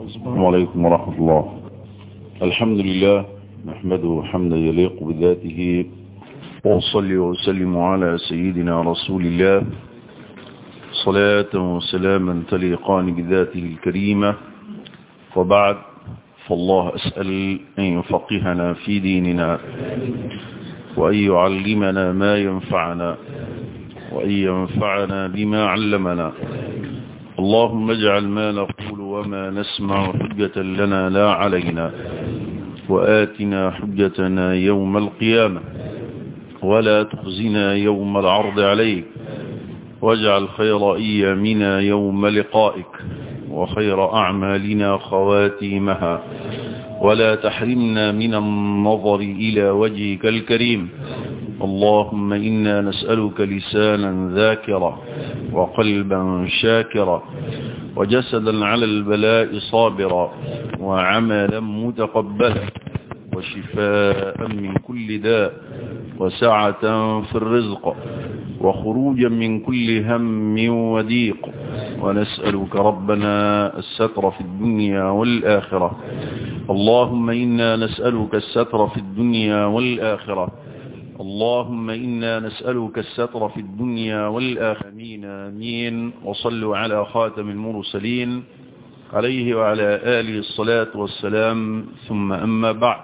السلام عليكم ورحمة الله الحمد لله نحمده حمدا يليق بذاته وأصلي وأسلم على سيدنا رسول الله صلاة وسلاما تليقان بذاته الكريمة وبعد فالله أسأل أن يفقهنا في ديننا وأن يعلمنا ما ينفعنا وأن ينفعنا بما علمنا اللهم اجعل ما نقول وما نسمع حجة لنا لا علينا وآتنا حجتنا يوم القيامة ولا تخزنا يوم العرض عليك واجعل خير أيامنا يوم لقائك وخير أعمالنا خواتيمها ولا تحرمنا من النظر إلى وجهك الكريم اللهم إنا نسألك لسانا ذاكرا وقلبا شاكرا وجسدا على البلاء صابرا وعملا متقبلا وشفاء من كل داء وسعة في الرزق وخروجا من كل هم وضيق ونسألك ربنا الستر في الدنيا والآخرة اللهم إنا نسألك الستر في الدنيا والآخرة اللهم إنا نسألك الستر في الدنيا والآخرة آمين آمين وصلوا على خاتم المرسلين عليه وعلى آله الصلاة والسلام ثم أما بعد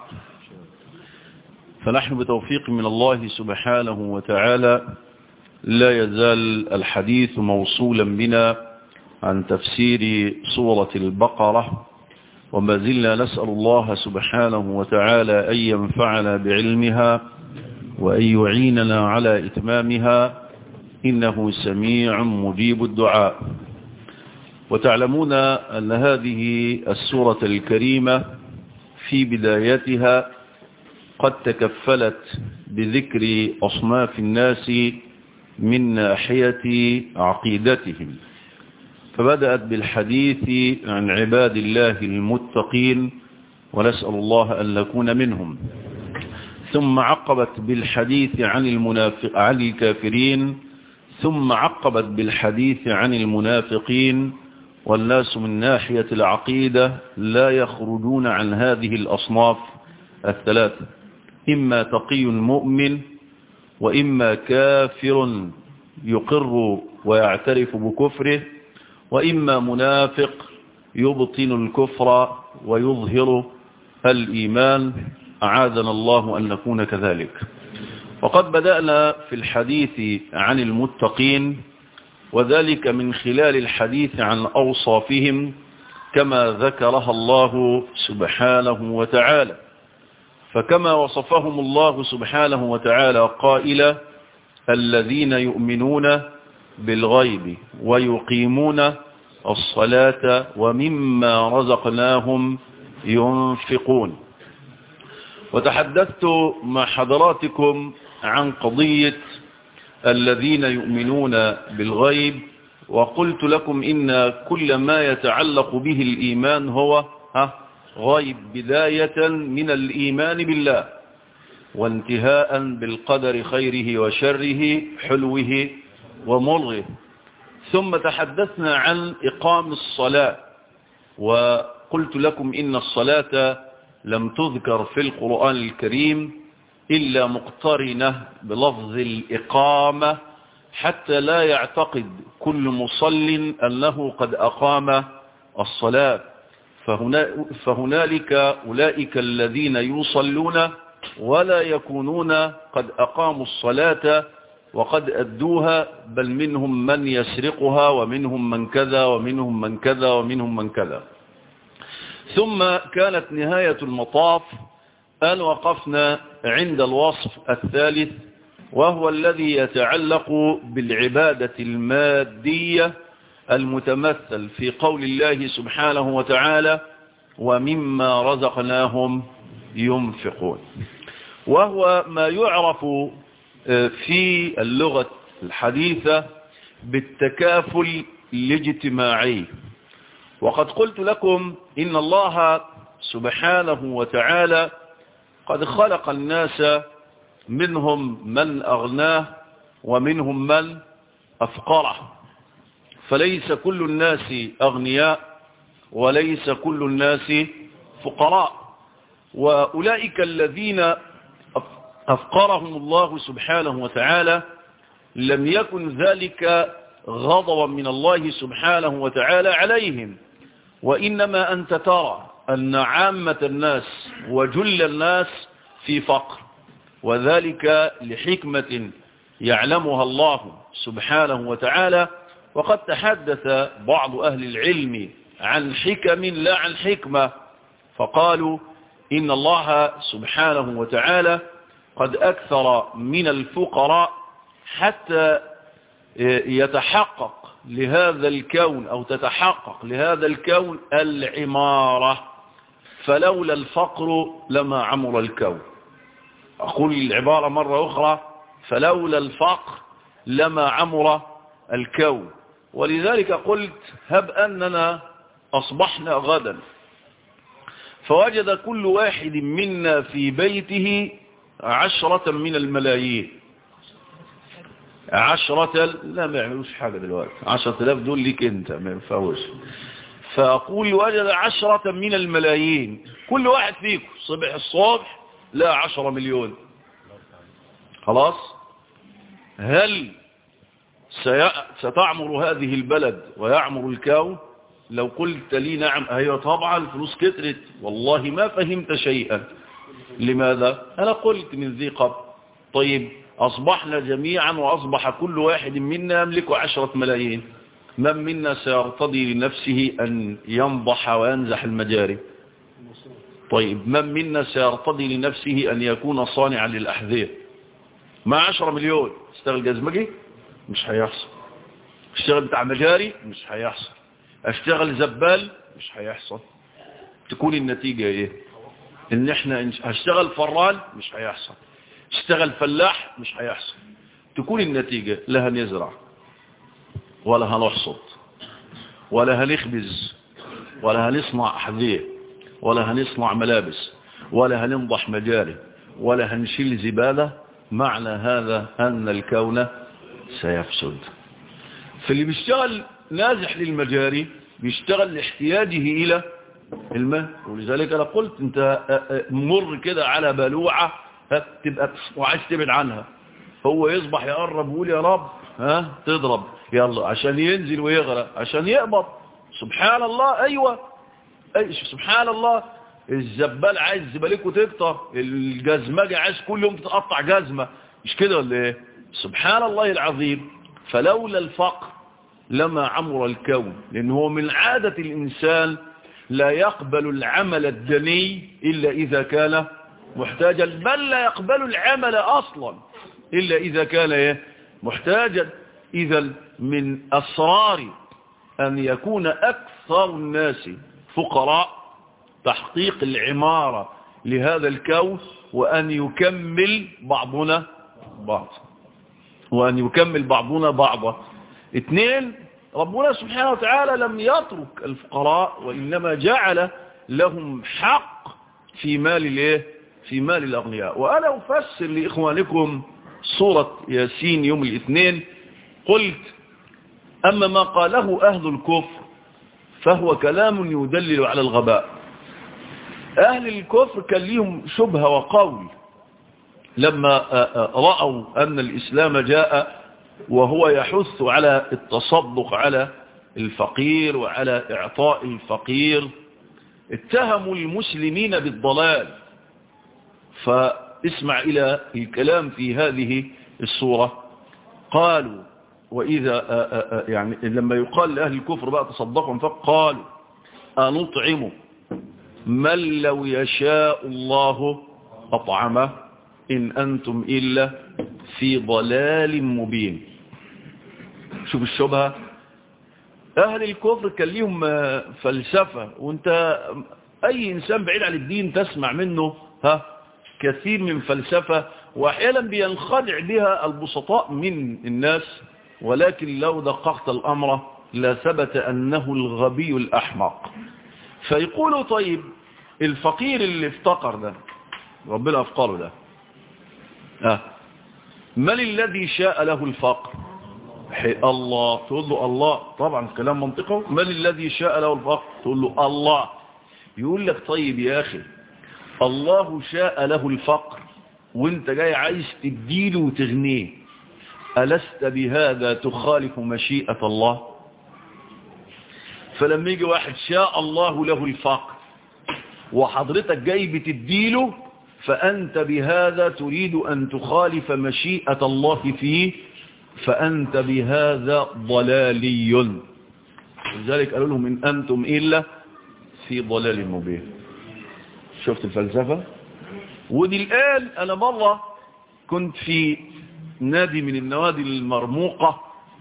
فنحن بتوفيق من الله سبحانه وتعالى لا يزال الحديث موصولا بنا عن تفسير سورة البقرة وما زلنا نسأل الله سبحانه وتعالى أن ينفعنا بعلمها وأن يعيننا على إتمامها إنه سميع مجيب الدعاء وتعلمون أن هذه السورة الكريمة في بدايتها قد تكفلت بذكر أصناف الناس من ناحية عقيدتهم فبدأت بالحديث عن عباد الله المتقين ونسأل الله أن نكون منهم ثم عقبت بالحديث عن المنافق عن الكافرين ثم عقبت بالحديث عن المنافقين والناس من ناحية العقيدة لا يخرجون عن هذه الأصناف الثلاثة إما تقي مؤمن وإما كافر يقر ويعترف بكفره وإما منافق يبطن الكفر ويظهر الإيمان أعاذنا الله أن نكون كذلك وقد بدأنا في الحديث عن المتقين وذلك من خلال الحديث عن أوصافهم كما ذكرها الله سبحانه وتعالى فكما وصفهم الله سبحانه وتعالى قائلا الذين يؤمنون بالغيب ويقيمون الصلاة ومما رزقناهم ينفقون وتحدثت مع حضراتكم عن قضية الذين يؤمنون بالغيب وقلت لكم إن كل ما يتعلق به الإيمان هو ها غيب بداية من الإيمان بالله وانتهاء بالقدر خيره وشره حلوه ومره ثم تحدثنا عن إقام الصلاة وقلت لكم إن الصلاة لم تذكر في القرآن الكريم إلا مقترنة بلفظ الإقامة حتى لا يعتقد كل مصل أنه قد أقام الصلاة فهنا فهنالك أولئك الذين يصلون ولا يكونون قد أقاموا الصلاة وقد أدوها بل منهم من يسرقها ومنهم من كذا ومنهم من كذا ومنهم من كذا ثم كانت نهاية المطاف أن وقفنا عند الوصف الثالث وهو الذي يتعلق بالعبادة المادية المتمثل في قول الله سبحانه وتعالى ومما رزقناهم ينفقون وهو ما يعرف في اللغة الحديثة بالتكافل الاجتماعي وقد قلت لكم إن الله سبحانه وتعالى قد خلق الناس منهم من أغناه ومنهم من أفقره فليس كل الناس أغنياء وليس كل الناس فقراء وأولئك الذين أفقرهم الله سبحانه وتعالى لم يكن ذلك غضبا من الله سبحانه وتعالى عليهم وإنما أنت ترى أن عامة الناس وجل الناس في فقر وذلك لحكمة يعلمها الله سبحانه وتعالى وقد تحدث بعض أهل العلم عن حكم لا عن حكمة فقالوا إن الله سبحانه وتعالى قد أكثر من الفقراء حتى يتحقق لهذا الكون أو تتحقق لهذا الكون العمارة فلولا الفقر لما عمر الكون أقول العبارة مرة أخرى فلولا الفقر لما عمر الكون ولذلك قلت هب أننا أصبحنا غدا فوجد كل واحد منا في بيته عشرة من الملايين عشرة لا ما يعملوش حاجة دلوقتي عشرة الاف دول ليك انت ما ينفعوش فأقول وجد عشرة من الملايين كل واحد فيكم صبح الصبح لا عشرة مليون خلاص هل ستعمر هذه البلد ويعمر الكون لو قلت لي نعم ايوه طبعا الفلوس كترت والله ما فهمت شيئا لماذا انا قلت من ذي قبل طيب اصبحنا جميعا واصبح كل واحد منا يملك عشرة ملايين من منا سيرتضي لنفسه ان ينضح وينزح المجاري طيب من منا سيرتضي لنفسه ان يكون صانعا للاحذية مع عشرة مليون اشتغل جزمجي مش هيحصل اشتغل بتاع مجاري مش هيحصل اشتغل زبال مش هيحصل تكون النتيجة ايه ان احنا هشتغل فران مش هيحصل اشتغل فلاح مش هيحصل تكون النتيجة لا هنزرع ولا هنحصد ولا هنخبز ولا هنصنع أحذية ولا هنصنع ملابس ولا هننضح مجاري ولا هنشيل زبالة معنى هذا أن الكون سيفسد فاللي بيشتغل نازح للمجاري بيشتغل لاحتياجه إلى الماء ولذلك أنا قلت أنت مر كده على بلوعة تبقى وعايز تبعد عنها هو يصبح يقرب ويقول يا رب ها تضرب يلا عشان ينزل ويغرق عشان يقبض سبحان الله أيوة أي سبحان الله الزبال عايز زبالك وتكتر الجزمجة عايز كل يوم تتقطع جزمة مش كده ولا ايه سبحان الله العظيم فلولا الفقر لما عمر الكون لأن هو من عادة الإنسان لا يقبل العمل الدني إلا إذا كان محتاجا بل لا يقبل العمل أصلا إلا إذا كان إيه؟ محتاجا إذا من أسرار أن يكون أكثر الناس فقراء تحقيق العمارة لهذا الكون وأن يكمل بعضنا بعض وأن يكمل بعضنا بعضا اثنين ربنا سبحانه وتعالى لم يترك الفقراء وإنما جعل لهم حق في مال الايه في مال الأغنياء وأنا أفسر لإخوانكم سورة ياسين يوم الاثنين قلت أما ما قاله أهل الكفر فهو كلام يدلل على الغباء أهل الكفر كان لهم شبهة وقول لما رأوا أن الإسلام جاء وهو يحث على التصدق على الفقير وعلى إعطاء الفقير اتهموا المسلمين بالضلال فاسمع إلى الكلام في هذه الصورة قالوا وإذا يعني لما يقال لأهل الكفر بقى تصدقوا فقالوا أنطعم من لو يشاء الله أطعمه إن أنتم إلا في ضلال مبين شوف الشبهة أهل الكفر كان ليهم فلسفة وانت أي إنسان بعيد عن الدين تسمع منه ها كثير من فلسفة وأحيانا بينخدع بها البسطاء من الناس ولكن لو دققت الأمر لا ثبت أنه الغبي الأحمق فيقولوا طيب الفقير اللي افتقر ده ربنا أفقره ده آه. من الذي شاء له الفقر الله تقول له الله طبعا كلام منطقه من الذي شاء له الفقر تقول له الله يقول لك طيب يا أخي الله شاء له الفقر وانت جاي عايز تديله وتغنيه ألست بهذا تخالف مشيئة الله فلما يجي واحد شاء الله له الفقر وحضرتك جاي بتديله فأنت بهذا تريد أن تخالف مشيئة الله فيه فأنت بهذا ضلالي لذلك قالوا لهم إن أنتم إلا في ضلال مبين شفت الفلسفة ودي الآن أنا مرة كنت في نادي من النوادي المرموقة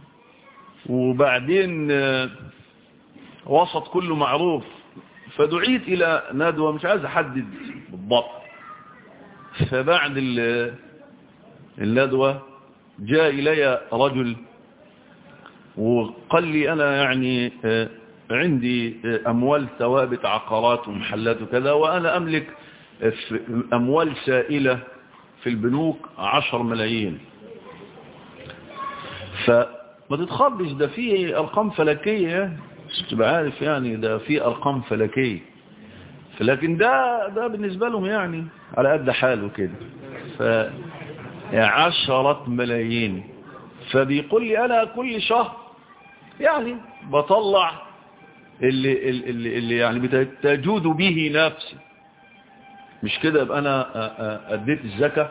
وبعدين وسط كله معروف فدعيت إلى ندوة مش عايز أحدد بالضبط فبعد الندوة جاء إلي رجل وقال لي أنا يعني عندي أموال ثوابت عقارات ومحلات وكذا وأنا أملك أموال سائلة في البنوك عشر ملايين فما تتخبش ده فيه أرقام فلكية مش تبقى عارف يعني ده فيه أرقام فلكية لكن ده ده بالنسبة لهم يعني على قد حاله كده ف عشرة ملايين فبيقول لي أنا كل شهر يعني بطلع اللي, اللي, اللي يعني بتجود به نفسي مش كده يبقى أنا أديت الزكاة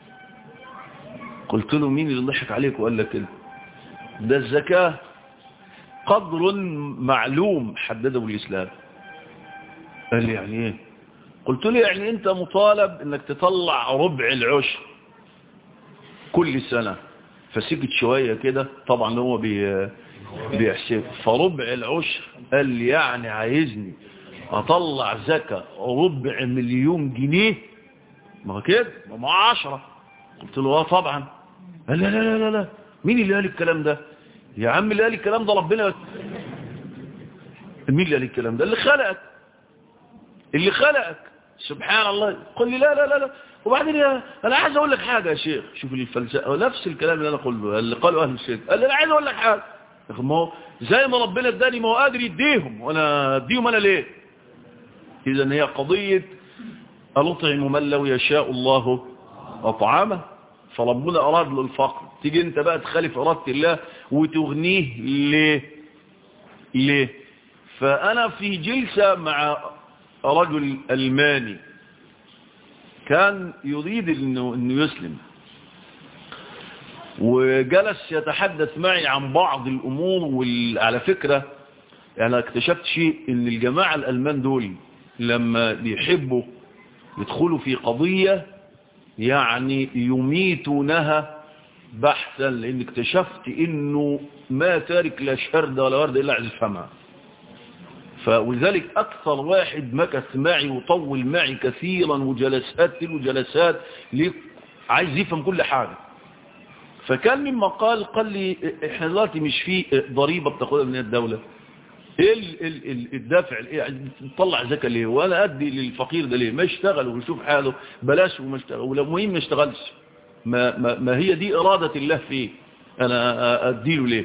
قلت له مين اللي ضحك عليك وقال لك كده ده الزكاة قدر معلوم حدده الإسلام قال لي يعني ايه قلت له يعني انت مطالب انك تطلع ربع العشر كل سنة فسكت شوية كده طبعا هو بي بيحسب فربع العشر قال لي يعني عايزني اطلع زكاة ربع مليون جنيه ما كده ما عشرة قلت له اه طبعا قال لا لا لا لا مين اللي قال الكلام ده يا عم اللي قال الكلام ده ربنا مين اللي قال الكلام ده اللي خلقك اللي خلقك سبحان الله قل لي لا لا لا, لا. وبعدين يا انا عايز اقول لك حاجه يا شيخ شوف الفلسفه نفس الكلام اللي انا قلته اللي قاله اهل الشيخ قال لي انا عايز اقول لك حاجه ما هو زي ما ربنا اداني ما هو قادر يديهم وانا اديهم انا ليه اذا هي قضيه الاطعم من لو يشاء الله اطعمه فربنا اراد له الفقر تيجي انت بقى تخالف اراده الله وتغنيه ليه ليه فانا في جلسه مع رجل ألماني كان يريد إنه, إنه يسلم وجلس يتحدث معي عن بعض الأمور وعلى فكرة يعني اكتشفت شيء إن الجماعة الألمان دول لما بيحبوا يدخلوا في قضية يعني يميتونها بحثا لأن اكتشفت إنه ما تارك لا شرد ولا ورد إلا عز فمها فولذلك أكثر واحد مكث معي وطول معي كثيرا وجلسات تلو جلسات عايز يفهم كل حاجة فكان مما قال قال لي احنا دلوقتي مش في ضريبة بتاخدها من الدولة ايه ال ال ال الدافع ايه تطلع زكاة ليه وانا ادي للفقير ده ليه ما يشتغل ويشوف حاله بلاش وما يشتغل ولو مهم ما يشتغلش ما, ما, ما هي دي إرادة الله فيه انا اديله ليه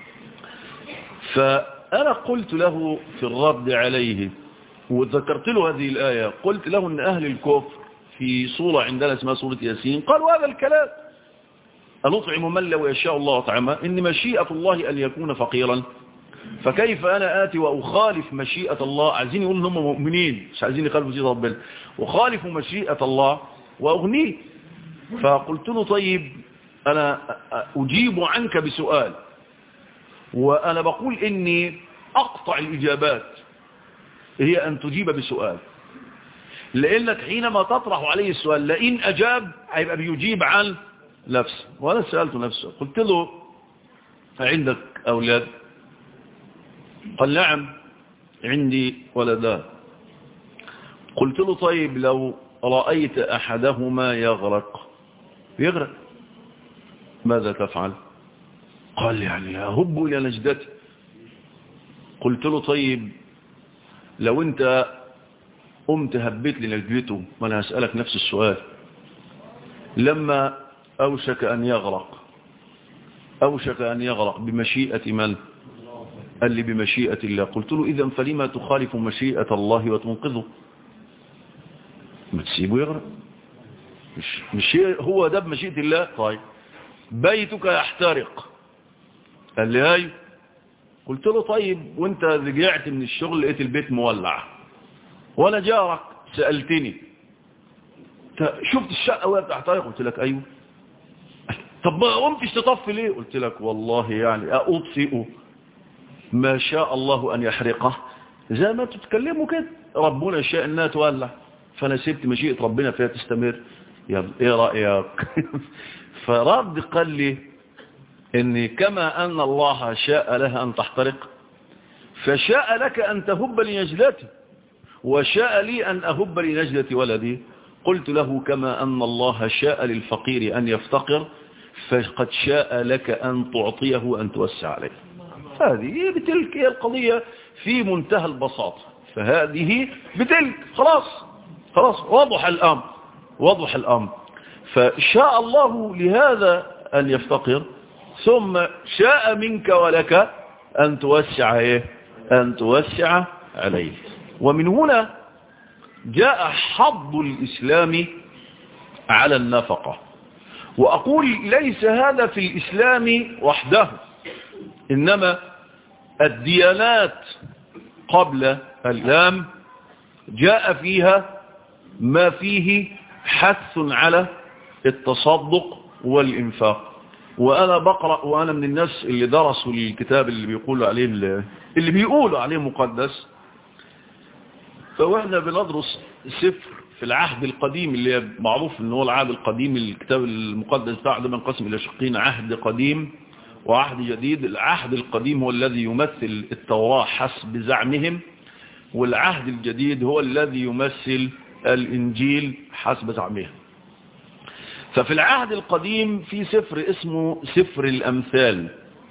ف أنا قلت له في الرد عليه وذكرت له هذه الآية قلت له أن أهل الكفر في صورة عندنا اسمها صورة ياسين قالوا هذا الكلام أنطعم من لو يشاء الله طعمه إن مشيئة الله أن يكون فقيرا فكيف أنا آتي وأخالف مشيئة الله عايزين يقولوا هم مؤمنين مش عايزين يخالفوا مشيئة ربنا وخالف مشيئة الله وأغنيه فقلت له طيب أنا أجيب عنك بسؤال وأنا بقول إني أقطع الإجابات هي أن تجيب بسؤال لأنك حينما تطرح عليه السؤال لئن أجاب هيبقى بيجيب عن نفسه وأنا سألته نفسه قلت له عندك أولاد قال نعم عندي ولدان قلت له طيب لو رأيت أحدهما يغرق يغرق ماذا تفعل قال يعني هب إلى نجدتي قلت له طيب لو انت قمت هبيت لنجدته ما انا هسألك نفس السؤال لما أوشك أن يغرق أوشك أن يغرق بمشيئة من قال لي بمشيئة الله قلت له إذا فلما تخالف مشيئة الله وتنقذه ما تسيبه يغرق مش, مش هو ده بمشيئة الله طيب بيتك يحترق قال لي ايوه قلت له طيب وانت رجعت من الشغل لقيت البيت مولع وانا جارك سألتني شفت الشقة وهي بتحترق قلت لك ايوه طب ما قمتش تطفي ليه قلت لك والله يعني اطفئه ما شاء الله ان يحرقه زي ما تتكلموا كده ربنا شاء انها تولع فانا سبت مشيئة ربنا فيها تستمر يا ايه رأيك فرد قال لي ان كما ان الله شاء لها ان تحترق فشاء لك ان تهب لنجلتي وشاء لي ان اهب لنجلة ولدي قلت له كما ان الله شاء للفقير ان يفتقر فقد شاء لك ان تعطيه وان توسع عليه هذه بتلك هي القضية في منتهى البساطة فهذه بتلك خلاص خلاص واضح الامر واضح الامر فشاء الله لهذا ان يفتقر ثم شاء منك ولك أن توسع إيه؟ أن توسع عليه ومن هنا جاء حظ الإسلام على النفقة وأقول ليس هذا في الإسلام وحده إنما الديانات قبل الإسلام جاء فيها ما فيه حث على التصدق والإنفاق وأنا بقرأ وأنا من الناس اللي درسوا الكتاب اللي بيقولوا عليه اللي بيقولوا عليه مقدس فوإحنا بندرس سفر في العهد القديم اللي معروف ان هو العهد القديم الكتاب المقدس بتاعه ده منقسم إلى شقين عهد قديم وعهد جديد العهد القديم هو الذي يمثل التوراة حسب زعمهم والعهد الجديد هو الذي يمثل الإنجيل حسب زعمهم ففي العهد القديم في سفر اسمه سفر الأمثال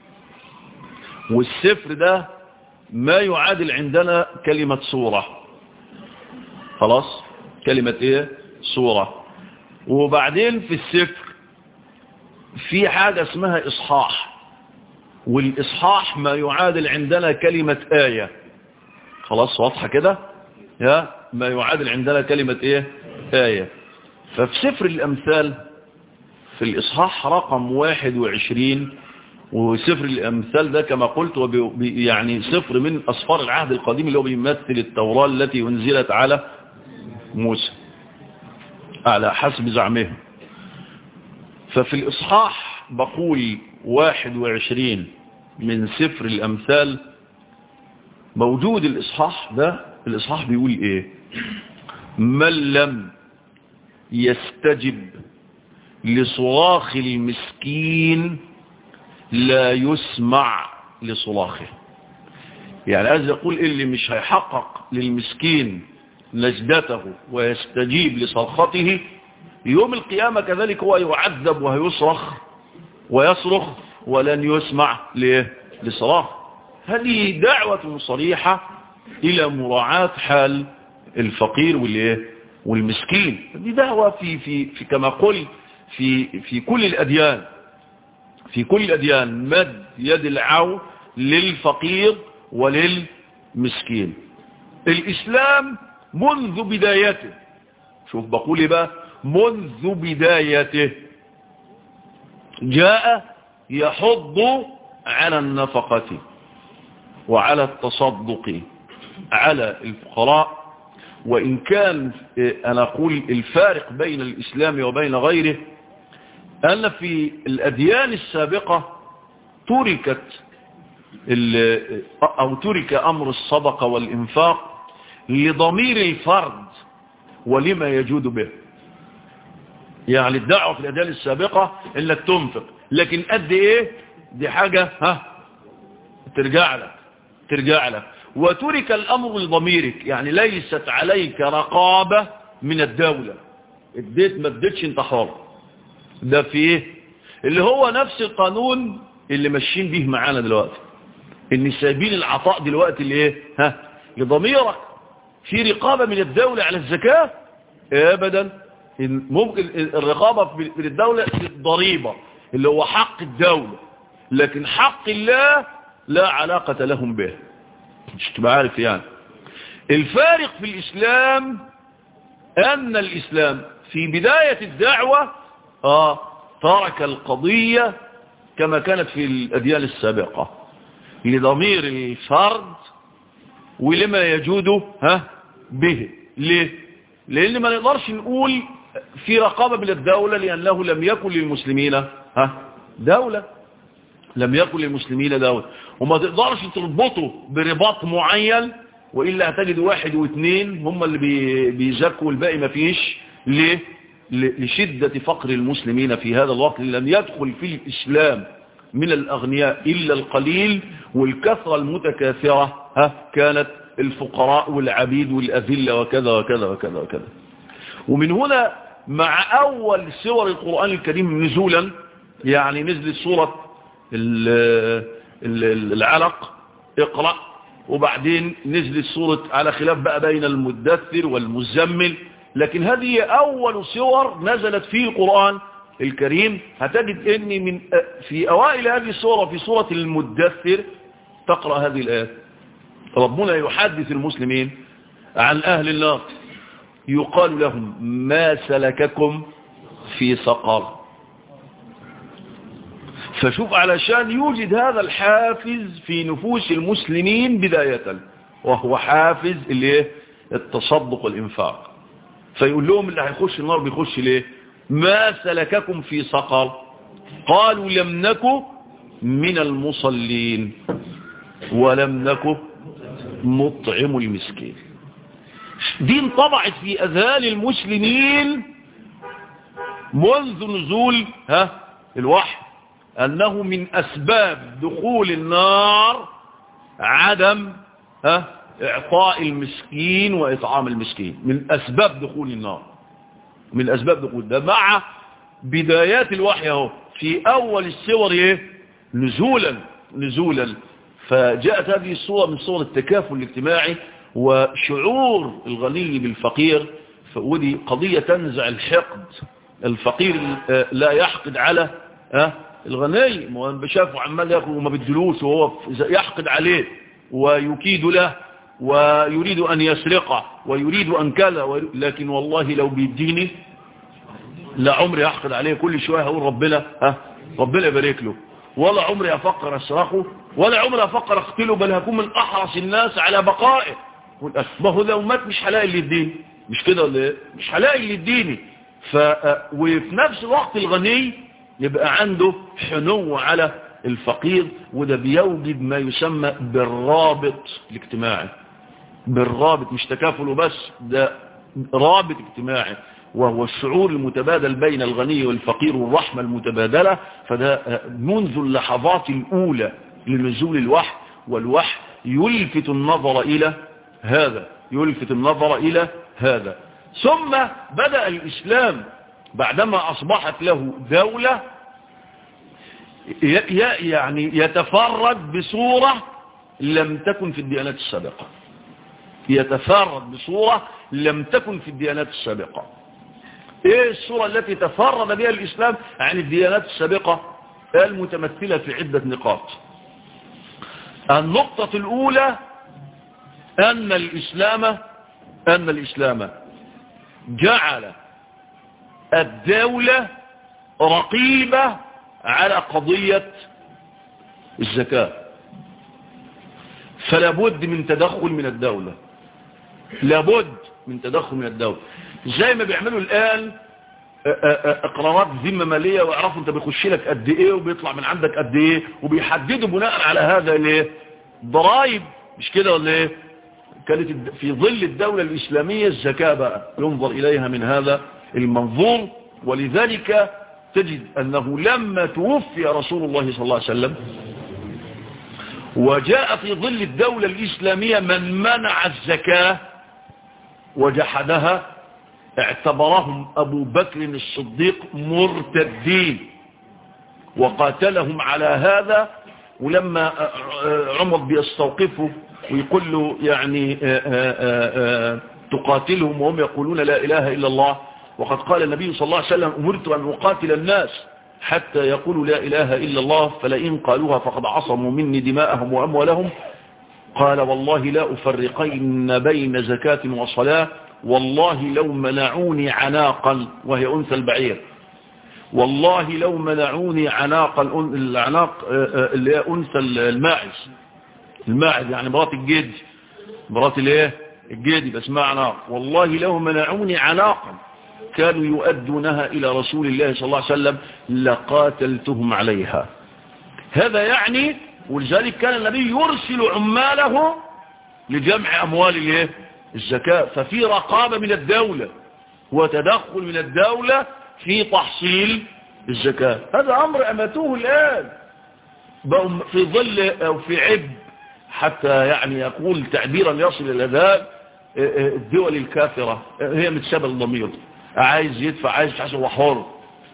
والسفر ده ما يعادل عندنا كلمة صورة خلاص كلمة ايه صورة وبعدين في السفر في حاجة اسمها إصحاح والإصحاح ما يعادل عندنا كلمة آية خلاص واضحة كده يا ما يعادل عندنا كلمة ايه آية ففي سفر الأمثال في الإصحاح رقم 21 وسفر الأمثال ده كما قلت هو يعني سفر من أصفار العهد القديم اللي هو بيمثل التوراة التي أنزلت على موسى على حسب زعمهم ففي الإصحاح بقول 21 من سفر الأمثال موجود الإصحاح ده الإصحاح بيقول إيه من لم يستجب لصراخ المسكين لا يسمع لصراخه يعني عايز يقول اللي مش هيحقق للمسكين نجدته ويستجيب لصرخته يوم القيامة كذلك هو يعذب وهيصرخ ويصرخ ولن يسمع لصراخ هذه دعوة صريحة إلى مراعاة حال الفقير والايه والمسكين دي دعوة في, في, في كما قل في, في كل الأديان في كل الأديان مد يد العون للفقير وللمسكين الإسلام منذ بدايته شوف بقول إيه بقى منذ بدايته جاء يحض على النفقة وعلى التصدق على الفقراء وإن كان أنا أقول الفارق بين الإسلام وبين غيره أن في الأديان السابقة تركت أو ترك أمر الصدقة والإنفاق لضمير الفرد ولما يجود به يعني الدعوة في الأديان السابقة إنك تنفق لكن قد إيه دي حاجة ها ترجع لك ترجع لك وترك الأمر لضميرك يعني ليست عليك رقابة من الدولة اديت ما اديتش انت حر ده في ايه اللي هو نفس القانون اللي ماشيين به معانا دلوقتي ان سايبين العطاء دلوقتي لايه ها لضميرك في رقابة من الدولة على الزكاة ابدا ممكن الرقابة من الدولة الضريبة اللي هو حق الدولة لكن حق الله لا علاقة لهم به مش تبقى عارف يعني الفارق في الإسلام أن الإسلام في بداية الدعوة آه ترك القضية كما كانت في الأديان السابقة لضمير الفرد ولما يجود ها به ليه لأن ما نقدرش نقول في رقابة من الدولة لأنه لم يكن للمسلمين ها دولة لم يكن للمسلمين دولة وما تقدرش تربطه برباط معين وإلا هتجد واحد واثنين هم اللي بيزكوا والباقي ما فيش ليه لشدة فقر المسلمين في هذا الوقت لم يدخل في الإسلام من الأغنياء إلا القليل والكثرة المتكاثرة ها كانت الفقراء والعبيد والأذلة وكذا وكذا وكذا وكذا ومن هنا مع أول سور القرآن الكريم نزولا يعني نزلت سورة العلق اقرأ وبعدين نزلت سورة على خلاف بقى بين المدثر والمزمل لكن هذه أول سور نزلت في القرآن الكريم هتجد أني من في أوائل هذه السورة في سورة المدثر تقرأ هذه الآيات ربنا يحدث المسلمين عن أهل النار يقال لهم ما سلككم في سقر فشوف علشان يوجد هذا الحافز في نفوس المسلمين بداية وهو حافز اللي التصدق والإنفاق فيقول لهم اللي هيخش النار بيخش ليه ما سلككم في سقر قالوا لم نكن من المصلين ولم نكن نطعم المسكين دي انطبعت في أذهان المسلمين منذ نزول ها الوحي أنه من أسباب دخول النار عدم ها إعطاء المسكين وإطعام المسكين من أسباب دخول النار من أسباب دخول ده مع بدايات الوحي اهو في أول السور إيه نزولا نزولا فجاءت هذه الصورة من صور التكافل الاجتماعي وشعور الغني بالفقير ودي قضية تنزع الحقد الفقير لا يحقد على الغني ما شافه عمال ياكل وما بدلوش وهو يحقد عليه ويكيد له ويريد أن يسرقه ويريد أن كذا لكن والله لو بيديني لا عمري يحقد عليه كل شوية هقول ربنا ها ربنا يبارك له ولا عمري أفكر أسرقه ولا عمري أفكر أقتله بل هكون من أحرص الناس على بقائه ما هو لو مات مش هلاقي اللي يديني مش كده ولا ايه مش هلاقي اللي يديني ف وفي نفس الوقت الغني يبقى عنده حنو على الفقير وده بيوجد ما يسمى بالرابط الاجتماعي بالرابط مش تكافل وبس ده رابط اجتماعي وهو الشعور المتبادل بين الغني والفقير والرحمة المتبادلة فده منذ اللحظات الأولى لنزول الوحي والوحي يلفت النظر إلى هذا يلفت النظر إلى هذا ثم بدأ الإسلام بعدما أصبحت له دولة يعني يتفرد بصورة لم تكن في الديانات السابقة يتفرد بصورة لم تكن في الديانات السابقة ايه الصورة التي تفرد بها الاسلام عن الديانات السابقة المتمثلة في عدة نقاط النقطة الاولى ان الاسلام ان الاسلام جعل الدولة رقيبة على قضية الزكاة فلا بد من تدخل من الدولة لابد من تدخل من الدولة زي ما بيعملوا الآن اقرارات ذمة مالية ويعرفوا انت بيخش لك قد ايه وبيطلع من عندك قد ايه وبيحددوا بناء على هذا ليه ضرائب مش كده ولا ايه كانت في ظل الدولة الإسلامية الزكاة بقى ينظر إليها من هذا المنظور ولذلك تجد أنه لما توفي رسول الله صلى الله عليه وسلم وجاء في ظل الدولة الإسلامية من منع الزكاة وجحدها اعتبرهم أبو بكر الصديق مرتدين وقاتلهم على هذا ولما عمر بيستوقفه ويقول له يعني تقاتلهم وهم يقولون لا إله إلا الله وقد قال النبي صلى الله عليه وسلم أمرت أن أقاتل الناس حتى يقولوا لا إله إلا الله فلئن قالوها فقد عصموا مني دماءهم وأموالهم قال والله لا أفرقين بين زكاة وصلاة والله لو منعوني عناقا وهي أنثى البعير والله لو منعوني عناق العناق اللي هي أنثى الماعز الماعز يعني مرات الجد مرات الايه الجدي بس اسمها عناق والله لو منعوني عناقا كانوا يؤدونها إلى رسول الله صلى الله عليه وسلم لقاتلتهم عليها هذا يعني ولذلك كان النبي يرسل عماله لجمع أموال الايه الزكاة ففي رقابة من الدولة وتدخل من الدولة في تحصيل الزكاة هذا أمر أمتوه الآن بقوا في ظل أو في عب حتى يعني يقول تعبيرا يصل إلى ذلك الدول الكافرة هي متسابة الضمير عايز يدفع عايز يحسن وحر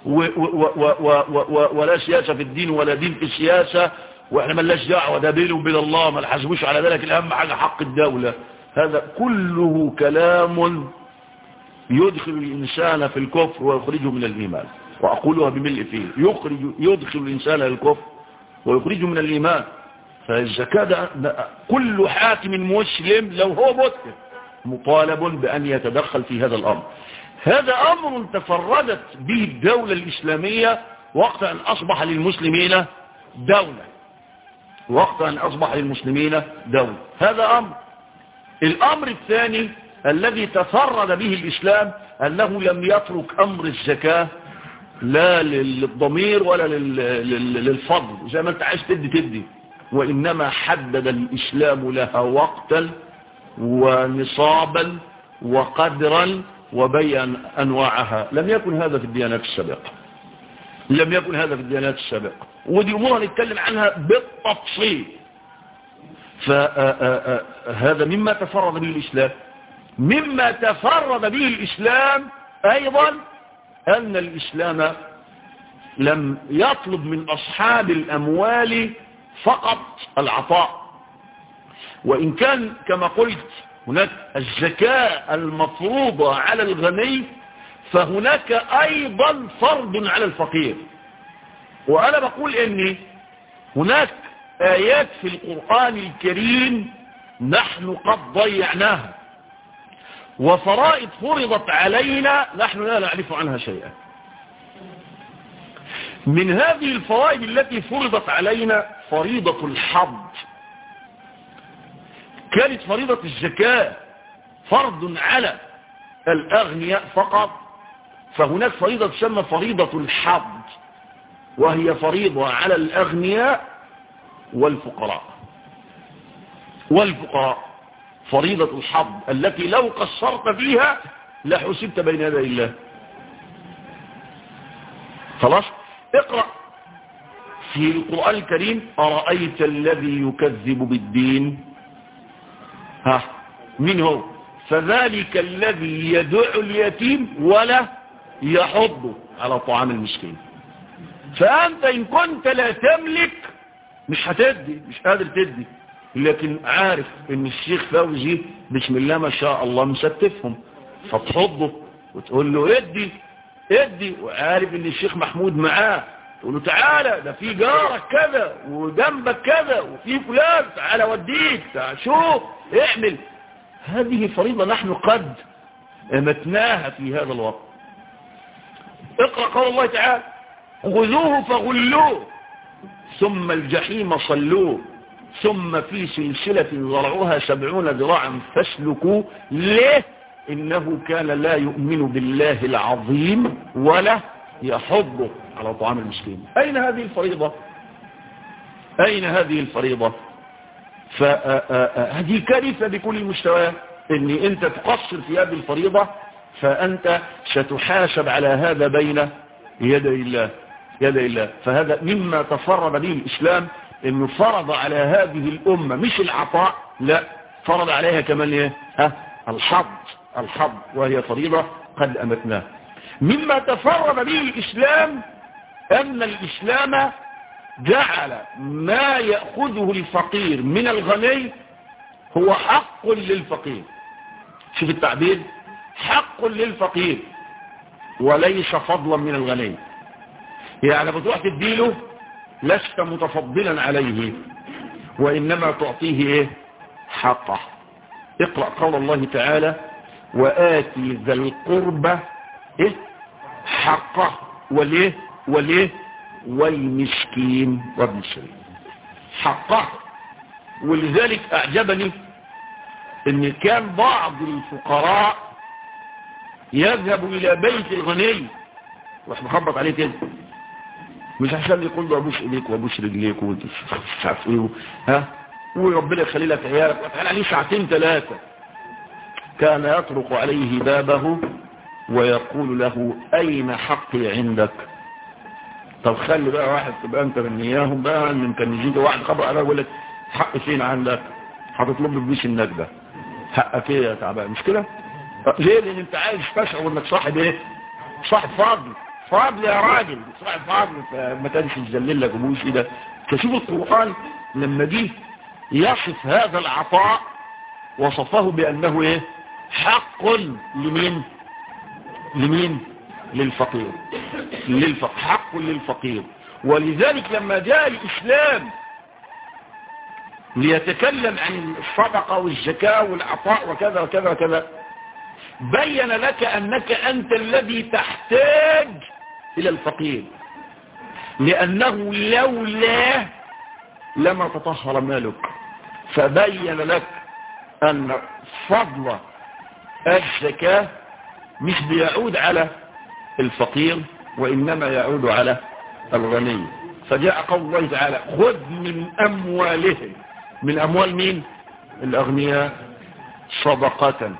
ولا سياسة في الدين ولا دين في السياسة واحنا ملاش دعوة ده بينه وبين الله ما نحاسبوش على ذلك الأهم حاجة حق الدولة هذا كله كلام يدخل الإنسان في الكفر ويخرجه من الإيمان وأقولها بملء فيه يخرج يدخل الإنسان للكفر ويخرجه من الإيمان فالزكاة ده, ده كل حاكم مسلم لو هو مسلم مطالب بأن يتدخل في هذا الأمر هذا أمر تفردت به الدولة الإسلامية وقت أن أصبح للمسلمين دولة وقت أن أصبح للمسلمين دولة هذا أمر الأمر الثاني الذي تفرد به الإسلام أنه لم يترك أمر الزكاة لا للضمير ولا للفضل زي ما انت عايز تدي تدي وإنما حدد الإسلام لها وقتا ونصابا وقدرا وبين أنواعها لم يكن هذا في الديانات السابقة لم يكن هذا في الديانات السابقة ودي أمور نتكلم عنها بالتفصيل فهذا مما تفرد به الإسلام مما تفرد به الإسلام أيضا أن الإسلام لم يطلب من أصحاب الأموال فقط العطاء وإن كان كما قلت هناك الزكاة المفروضة على الغني فهناك أيضا فرض على الفقير وأنا بقول إن هناك آيات في القرآن الكريم نحن قد ضيعناها وفرائض فرضت علينا نحن لا نعرف عنها شيئا من هذه الفوائد التي فرضت علينا فريضة الحظ كانت فريضة الزكاة فرض على الأغنياء فقط فهناك فريضة تسمى فريضة الحظ وهي فريضة على الأغنياء والفقراء والفقراء فريضة الحظ التي لو قصرت فيها لحسبت بين يدي الله خلاص اقرأ في القرآن الكريم أرأيت الذي يكذب بالدين ها من هو فذلك الذي يدع اليتيم ولا يحض على طعام المسكين فأنت إن كنت لا تملك مش هتدي مش قادر تدي لكن عارف ان الشيخ فوزي بسم الله ما شاء الله مستفهم فتحضه وتقول له ادي ادي وعارف ان الشيخ محمود معاه تقول له تعالى ده في جارك كذا وجنبك كذا وفي فلان تعالى وديك تعال شوف اعمل هذه فريضة نحن قد امتناها في هذا الوقت اقرأ قول الله تعالى خذوه فغلوه ثم الجحيم صلوه ثم في سلسلة ذرعها سبعون ذراعا فاسلكوا ليه إنه كان لا يؤمن بالله العظيم ولا يحض على طعام المسكين أين هذه الفريضة أين هذه الفريضة فهذه كارثة بكل المستوى ان انت تقصر في هذه الفريضة فانت ستحاسب على هذا بين يدي الله يدي الله فهذا مما تفرد به الاسلام انه فرض على هذه الامة مش العطاء لا فرض عليها كمان ايه ها الحظ الحظ وهي فريضة قد امتناه مما تفرد به الاسلام ان الاسلام جعل ما يأخذه الفقير من الغني هو حق للفقير شوف التعبير حق للفقير وليس فضلا من الغني يعني بتروح تديله لست متفضلا عليه وإنما تعطيه إيه حقه اقرأ قول الله تعالى وآتي ذا القربة إيه حقه وليه وليه والمسكين وابن السبيل حقه ولذلك أعجبني ان كان بعض الفقراء يذهب الى بيت الغني راح مخبط عليه كده مش عشان يقول له ابوس ايديك وابوس رجليك وانت مش عارف ايه ها وربنا يخلي لك عيالك وكان عليه ساعتين ثلاثه كان يطرق عليه بابه ويقول له اين حقي عندك طب خلي بقى واحد تبقى انت من اياهم بقى ان كان يجي واحد خبر عليه يقول لك حق فين عندك هتطلب له بيش النجده حقك ايه يا تعبان مش كده ليه لان انت عايز تشعر انك صاحب ايه صاحب فضل فضل يا راجل صاحب فضل فما كانش يذلل لك ابوس ده فشوف القران لما جه يصف هذا العطاء وصفه بانه ايه حق لمين لمين للفقير للفقير حق للفقير ولذلك لما جاء الاسلام ليتكلم عن الصدقة والزكاة والعطاء وكذا وكذا وكذا بين لك أنك أنت الذي تحتاج إلى الفقير لأنه لولا لما تطهر مالك فبين لك أن فضل الزكاة مش بيعود على الفقير وإنما يعود على الغني فجاء قول الله تعالى خذ من أموالهم من أموال مين الأغنياء صدقة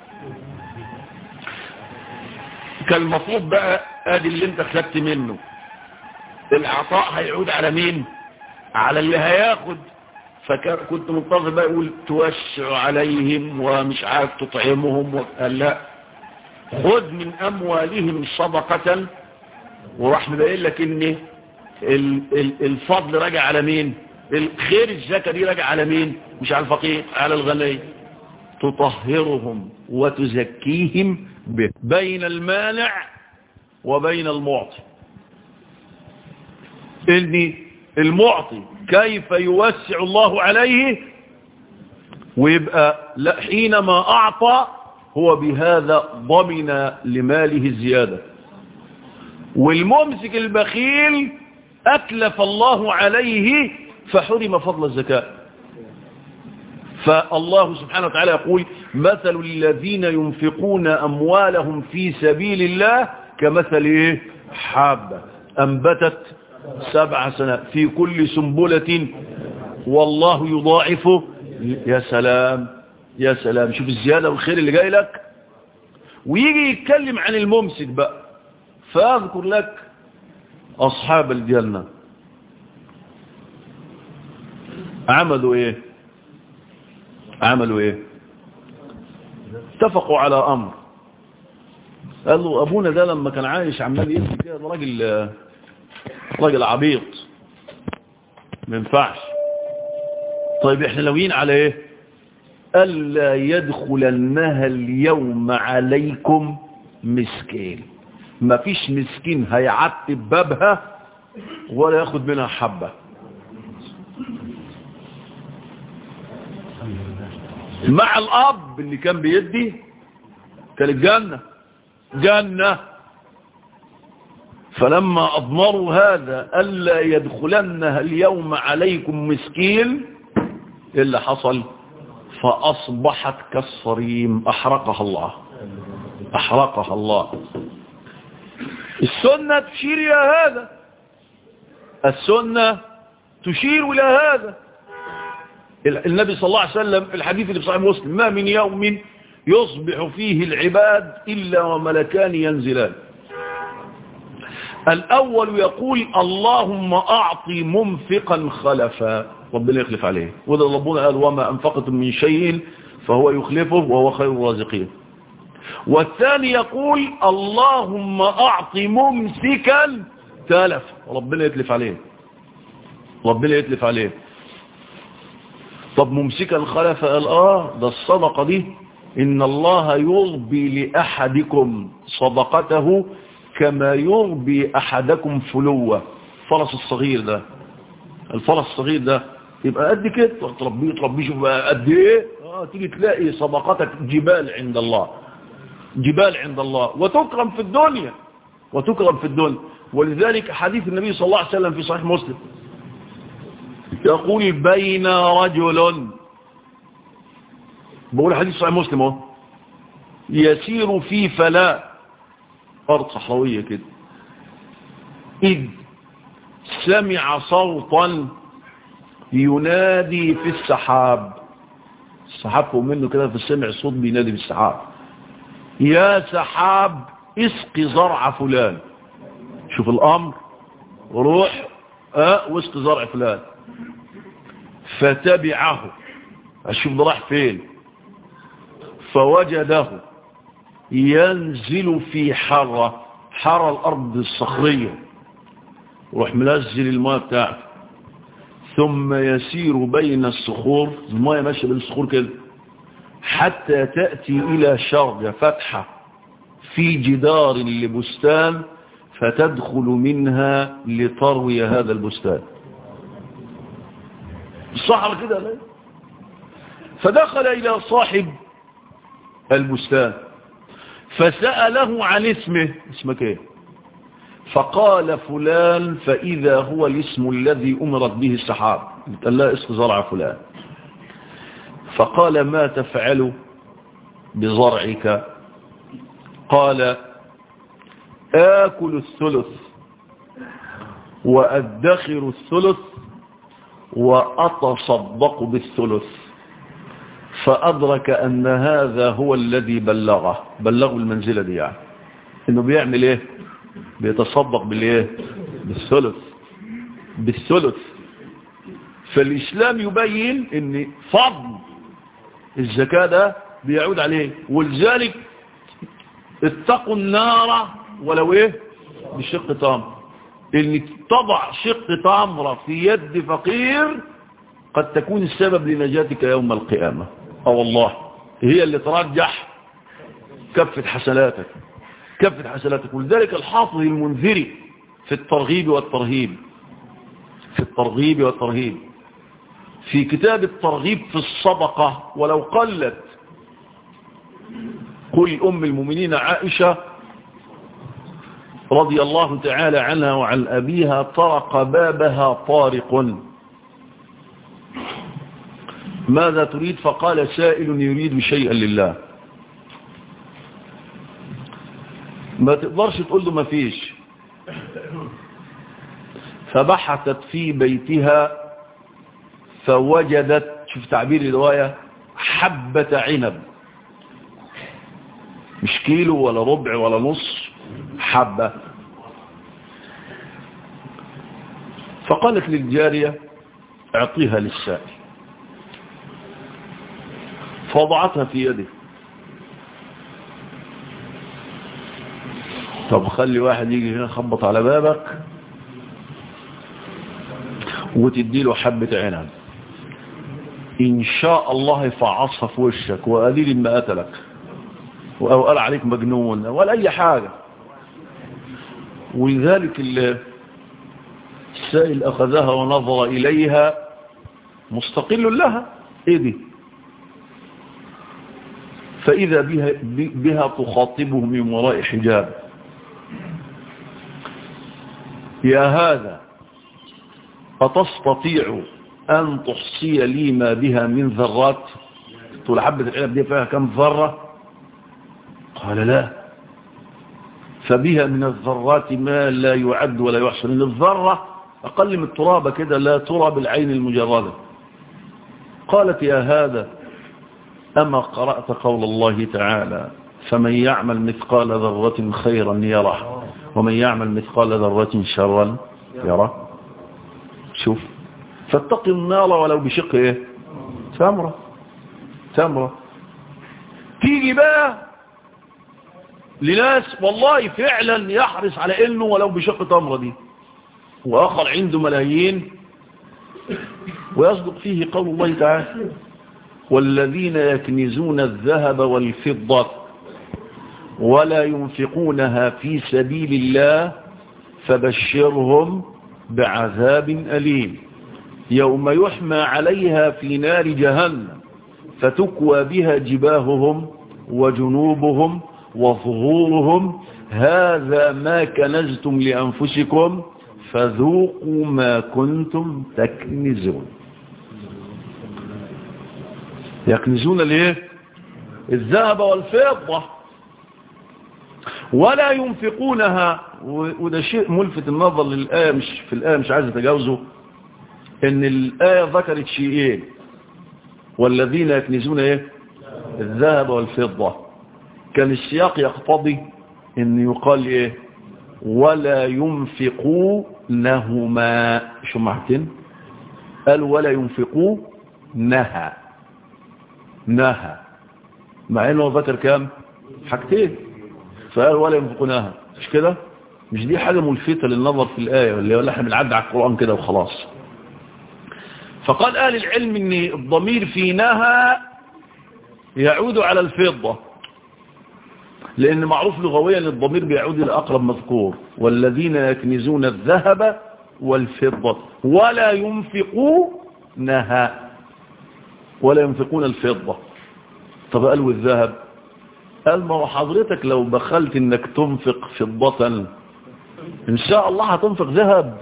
كان المفروض بقى ادي اللي انت خدت منه العطاء هيعود على مين على اللي هياخد فكنت منتظر بقى يقول توسع عليهم ومش عارف تطعمهم قال لا خذ من اموالهم صدقة وراح مبين لك ان الفضل راجع على مين الخير الزكاة دي راجع على مين مش على الفقير على الغني تطهرهم وتزكيهم به بين المانع وبين المعطي ان المعطي كيف يوسع الله عليه ويبقى لا حينما اعطى هو بهذا ضمن لماله الزيادة والممسك البخيل أتلف الله عليه فحرم فضل الزكاة فالله سبحانه وتعالى يقول مثل الذين ينفقون أموالهم في سبيل الله كمثل إيه؟ حابة أنبتت سبع سنة في كل سنبلة والله يضاعفه يا سلام يا سلام شوف الزيادة والخير اللي جاي لك ويجي يتكلم عن الممسك بقى فأذكر لك أصحاب الجنة عملوا ايه عملوا ايه اتفقوا على امر قال له ابونا ده لما كان عايش عمال يمشي كده راجل راجل عبيط ما ينفعش طيب احنا ناويين على ايه الا يدخلنها اليوم عليكم مسكين ما فيش مسكين هيعتب بابها ولا ياخد منها حبه مع الاب اللي كان بيدي كان الجنة جنة فلما اضمروا هذا الا يدخلنها اليوم عليكم مسكين اللي حصل فاصبحت كالصريم احرقها الله احرقها الله السنة تشير الى هذا السنة تشير الى هذا النبي صلى الله عليه وسلم في الحديث اللي في صحيح مسلم ما من يوم يصبح فيه العباد إلا وملكان ينزلان الأول يقول اللهم أعطي منفقا خلفا ربنا يخلف عليه وده ربنا قال وما أنفقتم من شيء فهو يخلفه وهو خير الرازقين والثاني يقول اللهم أعطي ممسكا تلف ربنا يتلف عليه ربنا يتلف عليه طب ممسكا خلف قال اه ده الصدقة دي ان الله يربي لأحدكم صدقته كما يربي أحدكم فلوة فرس الصغير ده الفرس الصغير ده يبقى قد كده تربيه تربيه شوف بقى قد ايه اه تيجي تلاقي صدقاتك جبال عند الله جبال عند الله وتكرم في الدنيا وتكرم في الدنيا ولذلك حديث النبي صلى الله عليه وسلم في صحيح مسلم يقول بين رجل بقول حديث صحيح مسلم اهو يسير في فلاة أرض صحراوية كده إذ سمع صوتا ينادي في السحاب السحاب فوق منه كده في السمع الصوت بينادي في السحاب يا سحاب اسقي زرع فلان شوف الأمر روح اه واسقي زرع فلان فتبعه اشوف ده راح فين فوجده ينزل في حرة حرة الأرض الصخرية وروح منزل الماء بتاعته ثم يسير بين الصخور الماء ماشية بين الصخور كده حتى تأتي إلى شرجة فتحة في جدار لبستان فتدخل منها لتروي هذا البستان الصحراء كده لا فدخل إلى صاحب البستان فسأله عن اسمه اسمك ايه فقال فلان فإذا هو الاسم الذي أمرت به السحاب قال لا اسم زرع فلان فقال ما تفعل بزرعك قال آكل الثلث وأدخر الثلث وأتصدق بالثلث فأدرك أن هذا هو الذي بلغه بلغه المنزلة دي يعني إنه بيعمل إيه بيتصدق بالإيه بالثلث بالثلث فالإسلام يبين إن فضل الزكاة ده بيعود عليه ولذلك اتقوا النار ولو إيه بشق تمر إن تضع شق تمرة في يد فقير قد تكون السبب لنجاتك يوم القيامة أو الله هي اللي ترجح كفة حسناتك كفة حسناتك ولذلك الحافظ المنذري في الترغيب والترهيب في الترغيب والترهيب في كتاب الترغيب في الصدقة ولو قلت قل أم المؤمنين عائشة رضي الله تعالى عنها وعن أبيها طرق بابها طارق ماذا تريد فقال سائل يريد شيئا لله ما تقدرش تقول له ما فيش فبحثت في بيتها فوجدت شوف تعبير الرواية حبة عنب مش كيلو ولا ربع ولا نص حبة فقالت للجارية اعطيها للسائل فوضعتها في يده طب خلي واحد يجي هنا يخبط على بابك وتدي له حبة عنب إن شاء الله يفعصها في وشك وقليل ما قتلك أو قال عليك مجنون ولا أي حاجة ولذلك السائل أخذها ونظر إليها مستقل لها إيه دي فإذا بها, بها تخاطبه من وراء حجاب يا هذا أتستطيع أن تحصي لي ما بها من ذرات تقول حبة العنب دي فيها كم ذرة قال لا فبها من الذرات ما لا يعد ولا يحصى لأن الذرة أقل من الترابة كده لا ترى بالعين المجردة قالت يا هذا أما قرأت قول الله تعالى فمن يعمل مثقال ذرة خيرا يره ومن يعمل مثقال ذرة شرا يره شوف فاتق النار ولو بشق ايه تمرة تمرة تيجي بقى لناس والله فعلا يحرص على انه ولو بشق تمرة دي واخر عنده ملايين ويصدق فيه قول الله تعالى والذين يكنزون الذهب والفضة ولا ينفقونها في سبيل الله فبشرهم بعذاب أليم يوم يحمى عليها في نار جهنم فتكوى بها جباههم وجنوبهم وظهورهم هذا ما كنزتم لأنفسكم فذوقوا ما كنتم تكنزون يكنزون ليه الذهب والفضة ولا ينفقونها وده شيء ملفت النظر للآية مش في الآية مش عايز اتجاوزه ان الآية ذكرت شيئين والذين يكنزون ايه الذهب والفضة كان السياق يقتضي ان يقال ايه ولا ينفقونهما شو معتين قال ولا ينفقوا نهى نهى مع انه ذكر كام حاجتين فقال ولا ينفقونها مش كده مش دي حاجة ملفتة للنظر في الآية اللي احنا بنعدي على القرآن كده وخلاص فقال أهل العلم ان الضمير في نهى يعود على الفضة لأن معروف لغويا ان الضمير بيعود إلى أقرب مذكور والذين يكنزون الذهب والفضة ولا ينفقونها ولا ينفقون الفضة طب قالوا الذهب قال ما هو حضرتك لو بخلت انك تنفق فضة ان شاء الله هتنفق ذهب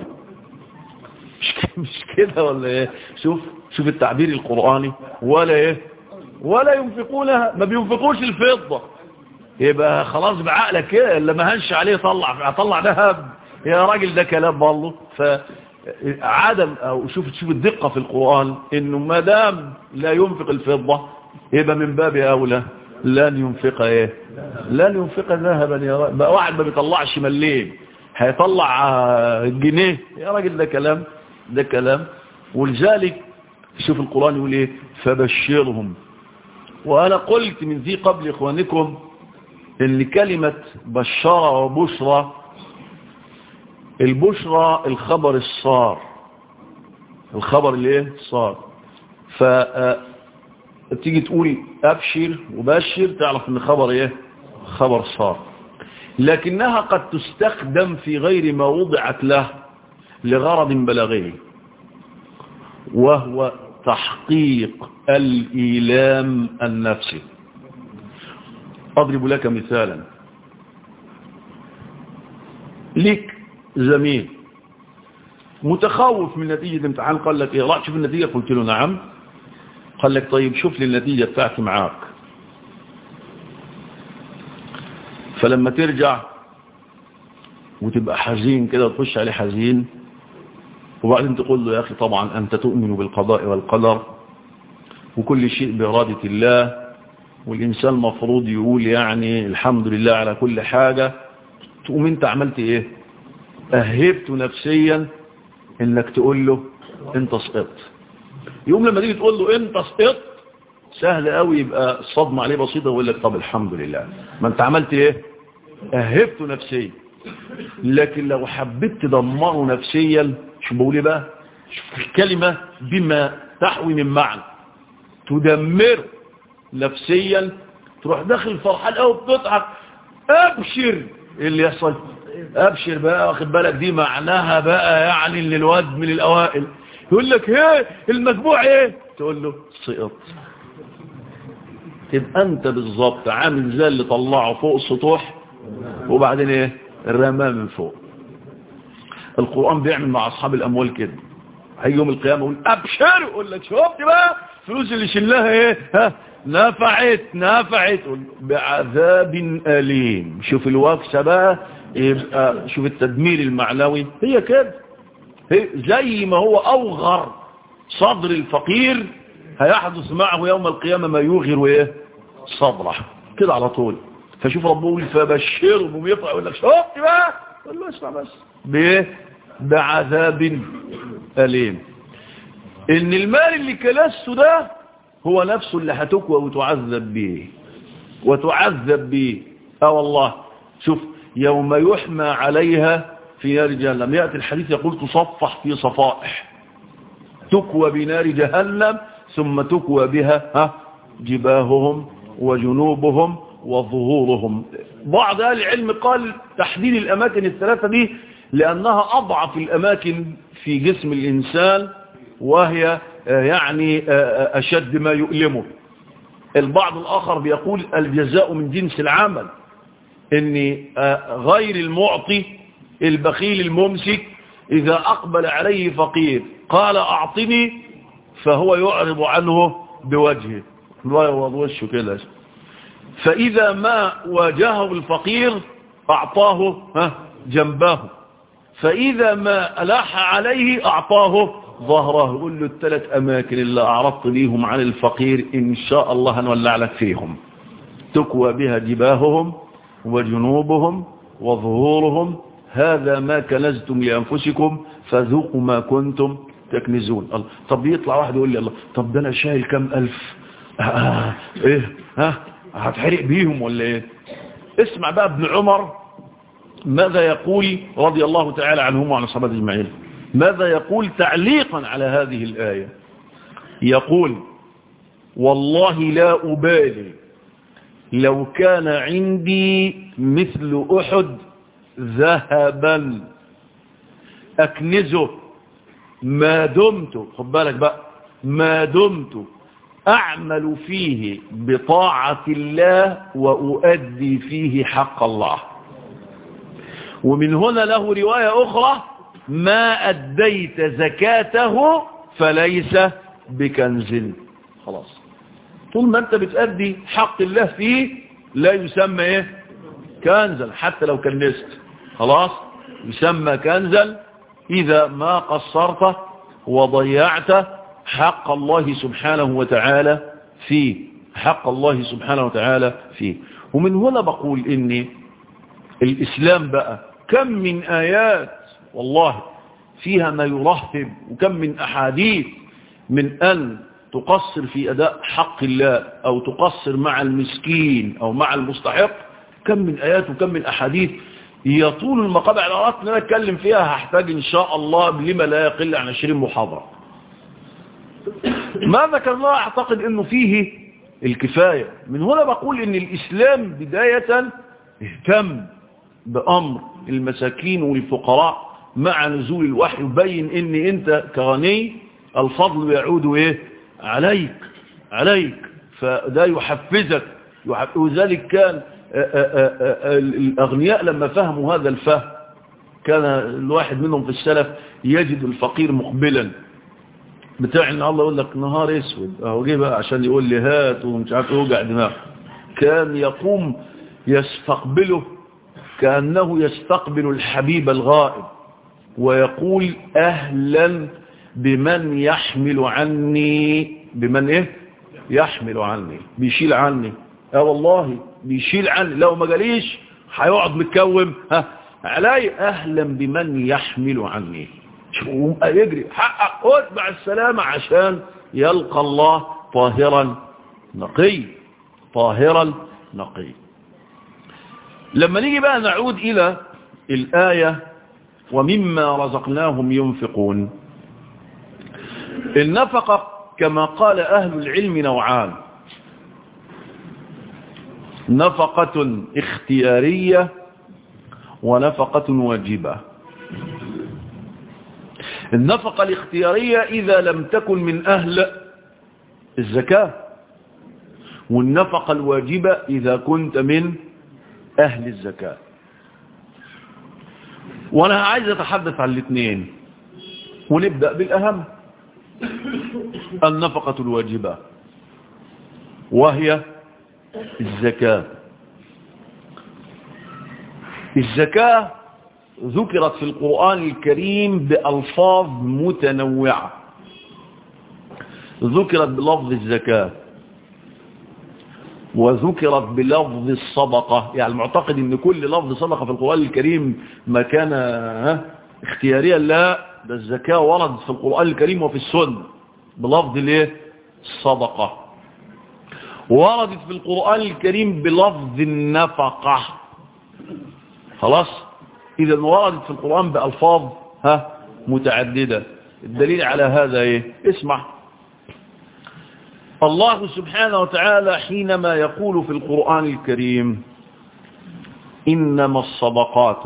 مش كده ولا ايه شوف شوف التعبير القرآني ولا ايه ولا ينفقونها ما بينفقوش الفضة يبقى خلاص بعقلك كده اللي ما هنش عليه طلع طلع ذهب يا راجل ده كلام والله فعدم او شوف شوف الدقة في القرآن انه ما دام لا ينفق الفضة يبقى من باب اولى لن ينفق ايه لن ينفق ذهبا يا راجل بقى واحد ما بيطلعش مليم هيطلع جنيه يا راجل ده كلام ده كلام ولذلك شوف القرآن يقول ايه فبشرهم وانا قلت من ذي قبل اخوانكم ان كلمة بشرة وبشرة البشرة الخبر الصار الخبر اللي ايه صار ف تيجي تقول ابشر وبشر تعرف ان خبر ايه خبر صار لكنها قد تستخدم في غير ما وضعت له لغرض بلاغي وهو تحقيق الإيلام النفسي أضرب لك مثالا لك زميل متخوف من نتيجة امتحان قال لك ايه راح شوف النتيجة قلت له نعم قال لك طيب شوف لي النتيجة بتاعتي معاك فلما ترجع وتبقى حزين كده وتخش عليه حزين وبعدين تقول له يا أخي طبعا أنت تؤمن بالقضاء والقدر وكل شيء بإرادة الله والإنسان مفروض يقول يعني الحمد لله على كل حاجة تقوم انت عملت ايه أهبت نفسيا انك تقول له انت سقطت يوم لما تيجي تقول له انت سقطت سهل قوي يبقى الصدمة عليه بسيطة ويقول لك طب الحمد لله ما انت عملت ايه أهبت نفسيا لكن لو حبيت تدمره نفسيا شو بقول بقى شوف الكلمة بما تحوي من معنى تدمر نفسيا تروح داخل فرحان قوي بتضحك ابشر إيه اللي يحصل ابشر بقى واخد بالك دي معناها بقى يعني ان الواد من الاوائل يقول لك ايه المجموع ايه تقول له سقط تبقى انت بالظبط عامل زي اللي طلعه فوق السطوح وبعدين ايه الرماه من فوق القرآن بيعمل مع أصحاب الأموال كده هيجي يوم القيامة يقول أبشر يقول لك شفت بقى فلوس اللي شلناها ايه ها نفعت نفعت بعذاب أليم شوف الوكسة بقى يبقى شوف التدمير المعنوي هي كده هي زي ما هو أوغر صدر الفقير هيحدث معه يوم القيامة ما يوغر ايه صدره كده على طول فشوف ربه يقول فبشرهم يطلع يقول لك شفت بقى قال له اسمع بس بايه بعذاب أليم ان المال اللي كلسته ده هو نفسه اللي هتكوى وتعذب به وتعذب به اه والله شوف يوم يحمى عليها في نار جهنم يأتي الحديث يقول تصفح في صفائح تكوى بنار جهنم ثم تكوى بها ها جباههم وجنوبهم وظهورهم بعض أهل العلم قال تحديد الأماكن الثلاثة دي لأنها أضعف الأماكن في جسم الإنسان وهي يعني أشد ما يؤلمه البعض الآخر بيقول الجزاء من جنس العمل ان غير المعطي البخيل الممسك إذا أقبل عليه فقير قال أعطني فهو يعرض عنه بوجهه وشه كده فإذا ما واجهه الفقير أعطاه جنبه فإذا ما ألح عليه أعطاه ظهره يقول له الثلاث أماكن اللي أعرضت ليهم عن الفقير إن شاء الله هنولع لك فيهم تكوى بها جباههم وجنوبهم وظهورهم هذا ما كنزتم لأنفسكم فذوقوا ما كنتم تكنزون طب يطلع واحد يقول لي الله طب ده أنا شايل كم ألف آه إيه ها هتحرق بيهم ولا إيه اسمع بقى ابن عمر ماذا يقول رضي الله تعالى عنهم وعن صحابة اجمعين ماذا يقول تعليقا على هذه الآية يقول والله لا أبالي لو كان عندي مثل أحد ذهبا أكنزه ما دمت خد بالك بقى ما دمت أعمل فيه بطاعة الله وأؤدي فيه حق الله ومن هنا له رواية أخرى ما أديت زكاته فليس بكنز خلاص طول ما أنت بتأدي حق الله فيه لا يسمى إيه كنزا حتى لو كنست خلاص يسمى كنزا إذا ما قصرت وضيعت حق الله سبحانه وتعالى فيه حق الله سبحانه وتعالى فيه ومن هنا بقول إن الإسلام بقى كم من آيات والله فيها ما يرهب وكم من أحاديث من أن تقصر في أداء حق الله أو تقصر مع المسكين أو مع المستحق كم من آيات وكم من أحاديث يطول المقام على أردت أن أنا أتكلم فيها هحتاج إن شاء الله لما لا يقل عن 20 محاضرة ما ذكر الله أعتقد أنه فيه الكفاية من هنا بقول أن الإسلام بداية اهتم بأمر المساكين والفقراء مع نزول الوحي يبين ان انت كغني الفضل يعود ايه عليك عليك فده يحفزك وذلك كان الأغنياء لما فهموا هذا الفهم كان الواحد منهم في السلف يجد الفقير مقبلا بتاع ان الله يقول لك نهار اسود اهو جه بقى عشان يقول لي هات ومش عارف يوجع دماغ كان يقوم يستقبله كأنه يستقبل الحبيب الغائب ويقول أهلا بمن يحمل عني بمن إيه يحمل عني بيشيل عني اه والله بيشيل عني لو ما جاليش هيقعد متكوم ها علي أهلا بمن يحمل عني يجري حقق اتبع السلامة عشان يلقى الله طاهرا نقي طاهرا نقي لما نيجي بقى نعود إلى الآية ومما رزقناهم ينفقون النفقة كما قال أهل العلم نوعان نفقة اختيارية ونفقة واجبة النفقة الاختيارية إذا لم تكن من أهل الزكاة والنفقة الواجبة إذا كنت من أهل الزكاة وأنا عايز أتحدث عن الاثنين ونبدأ بالأهم النفقة الواجبة وهي الزكاة الزكاة ذكرت في القرآن الكريم بألفاظ متنوعة ذكرت بلفظ الزكاة وذكرت بلفظ الصدقة يعني المعتقد ان كل لفظ صدقة في القرآن الكريم ما كان اختياريا لا ده الزكاة ورد في القرآن الكريم وفي السنة بلفظ الايه الصدقة وردت في القرآن الكريم بلفظ النفقة خلاص إذا وردت في القرآن بألفاظ ها متعددة الدليل على هذا ايه اسمع الله سبحانه وتعالى حينما يقول في القرآن الكريم إنما الصدقات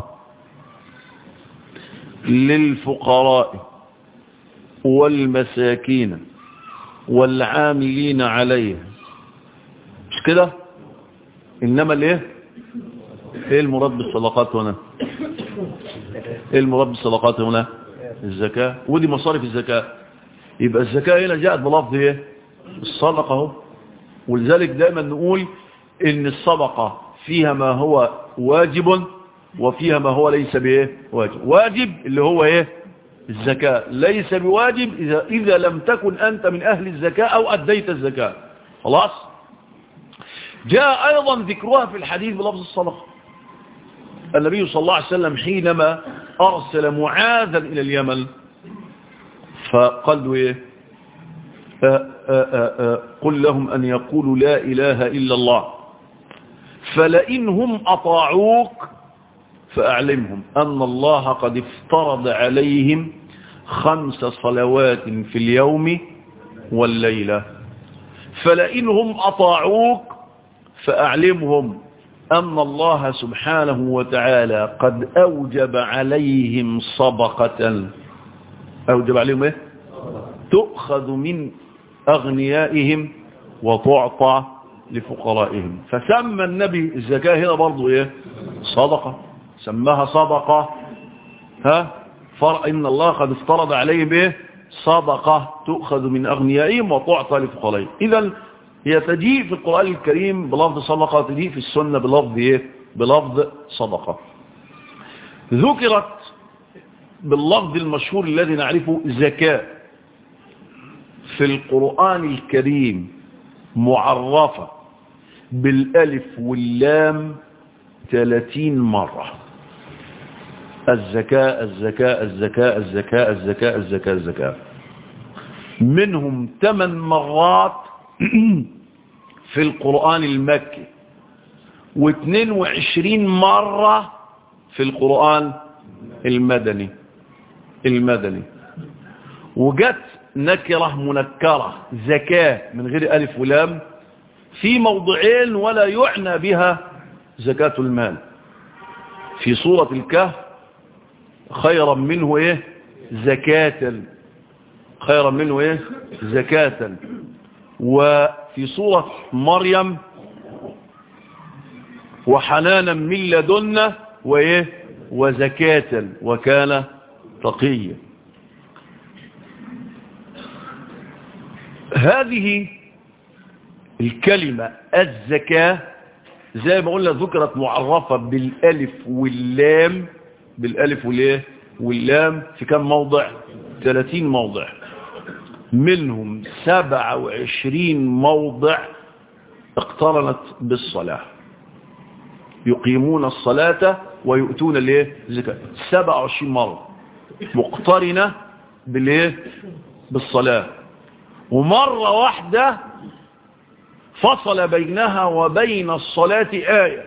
للفقراء والمساكين والعاملين عليها مش كده إنما الايه ايه المراد بالصدقات هنا ايه المراد بالصدقات هنا الزكاة ودي مصارف الزكاة يبقى الزكاة هنا جاءت بلفظ ايه الصدقة اهو ولذلك دائما نقول ان الصدقة فيها ما هو واجب وفيها ما هو ليس بايه واجب واجب اللي هو ايه الزكاة ليس بواجب إذا, إذا لم تكن أنت من أهل الزكاة أو أديت الزكاة خلاص جاء أيضا ذكرها في الحديث بلفظ الصدقة النبي صلى الله عليه وسلم حينما أرسل معاذا إلى اليمن فقال له إيه آآ آآ قل لهم أن يقولوا لا إله إلا الله فلئن هم أطاعوك فأعلمهم أن الله قد افترض عليهم خمس صلوات في اليوم والليلة فلئن هم أطاعوك فأعلمهم أن الله سبحانه وتعالى قد أوجب عليهم صدقة أوجب عليهم إيه؟ تؤخذ من أغنيائهم وتعطى لفقرائهم فسمى النبي الزكاة هنا برضو إيه صدقة سماها صدقة ها فرع إن الله قد افترض عليهم إيه صدقة تؤخذ من أغنيائهم وتعطى لفقرائهم إذا هي تجيء في القرآن الكريم بلفظ صدقة تجيء في السنة بلفظ إيه بلفظ صدقة ذكرت باللفظ المشهور الذي نعرفه زكاة في القرآن الكريم معرفة بالألف واللام 30 مرة الزكاة الزكاة الزكاة الزكاة الزكاة الزكاة الزكاة منهم 8 مرات في القرآن المكي و22 مرة في القرآن المدني المدني وجت نكرة منكرة زكاة من غير ألف ولام في موضعين ولا يعنى بها زكاة المال في سورة الكهف خيرا منه ايه زكاة خيرا منه ايه زكاة وفي سورة مريم وحنانا من لدنا وايه وزكاة وكان تقيا هذه الكلمة الزكاة زي ما قلنا ذكرت معرفة بالالف واللام بالالف والايه واللام في كم موضع 30 موضع منهم 27 موضع اقترنت بالصلاة يقيمون الصلاة ويؤتون الايه الزكاة 27 مرة مقترنة بالايه بالصلاة ومرة واحدة فصل بينها وبين الصلاة آية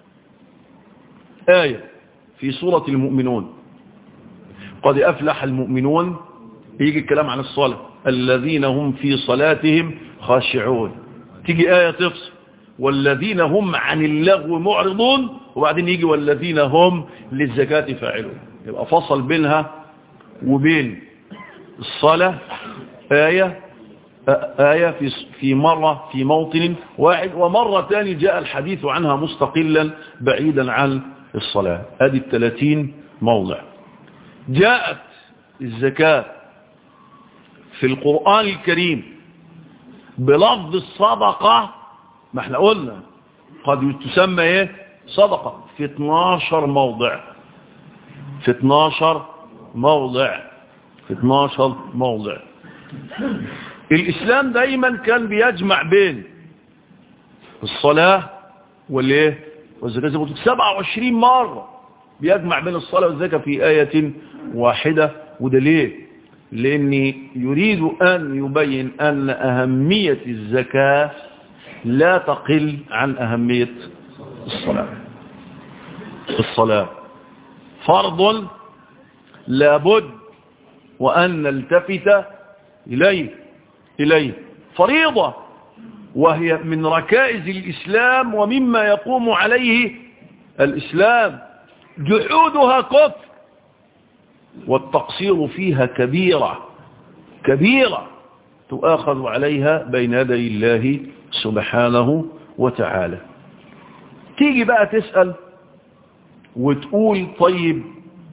آية في سورة المؤمنون قد أفلح المؤمنون يجي الكلام عن الصلاة الذين هم في صلاتهم خاشعون تيجي آية تفصل والذين هم عن اللغو معرضون وبعدين يجي والذين هم للزكاة فاعلون يبقى فصل بينها وبين الصلاة آية آية في في مرة في موطن واحد ومرة ثاني جاء الحديث عنها مستقلا بعيدا عن الصلاة هذه الثلاثين موضع جاءت الزكاة في القرآن الكريم بلفظ الصدقة ما احنا قلنا قد تسمى ايه صدقة في 12 موضع في 12 موضع في 12 موضع الإسلام دايما كان بيجمع بين الصلاة والايه والزكاة زي ما قلت 27 مرة بيجمع بين الصلاة والزكاة في آية واحدة وده ليه لأن يريد أن يبين أن أهمية الزكاة لا تقل عن أهمية الصلاة الصلاة فرض لابد وأن نلتفت إليه إليه فريضة وهي من ركائز الإسلام ومما يقوم عليه الإسلام جحودها كفر والتقصير فيها كبيرة كبيرة تؤاخذ عليها بين يدي الله سبحانه وتعالى تيجي بقى تسأل وتقول طيب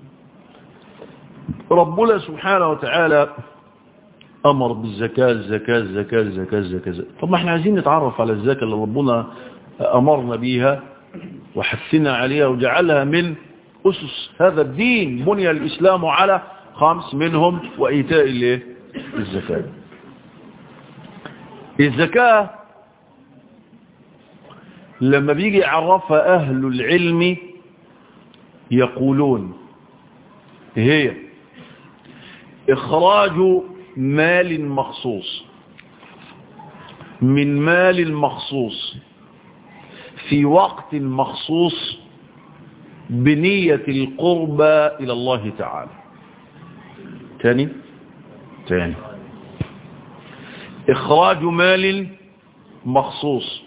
ربنا سبحانه وتعالى أمر بالزكاة الزكاة الزكاة الزكاة الزكاة طب ما احنا عايزين نتعرف على الزكاة اللي ربنا أمرنا بيها وحثنا عليها وجعلها من أسس هذا الدين بني الإسلام على خمس منهم وإيتاء الزكاة الزكاة لما بيجي يعرفها أهل العلم يقولون هي إخراج مال مخصوص من مال مخصوص في وقت مخصوص بنية القربى إلى الله تعالى تاني تاني إخراج مال مخصوص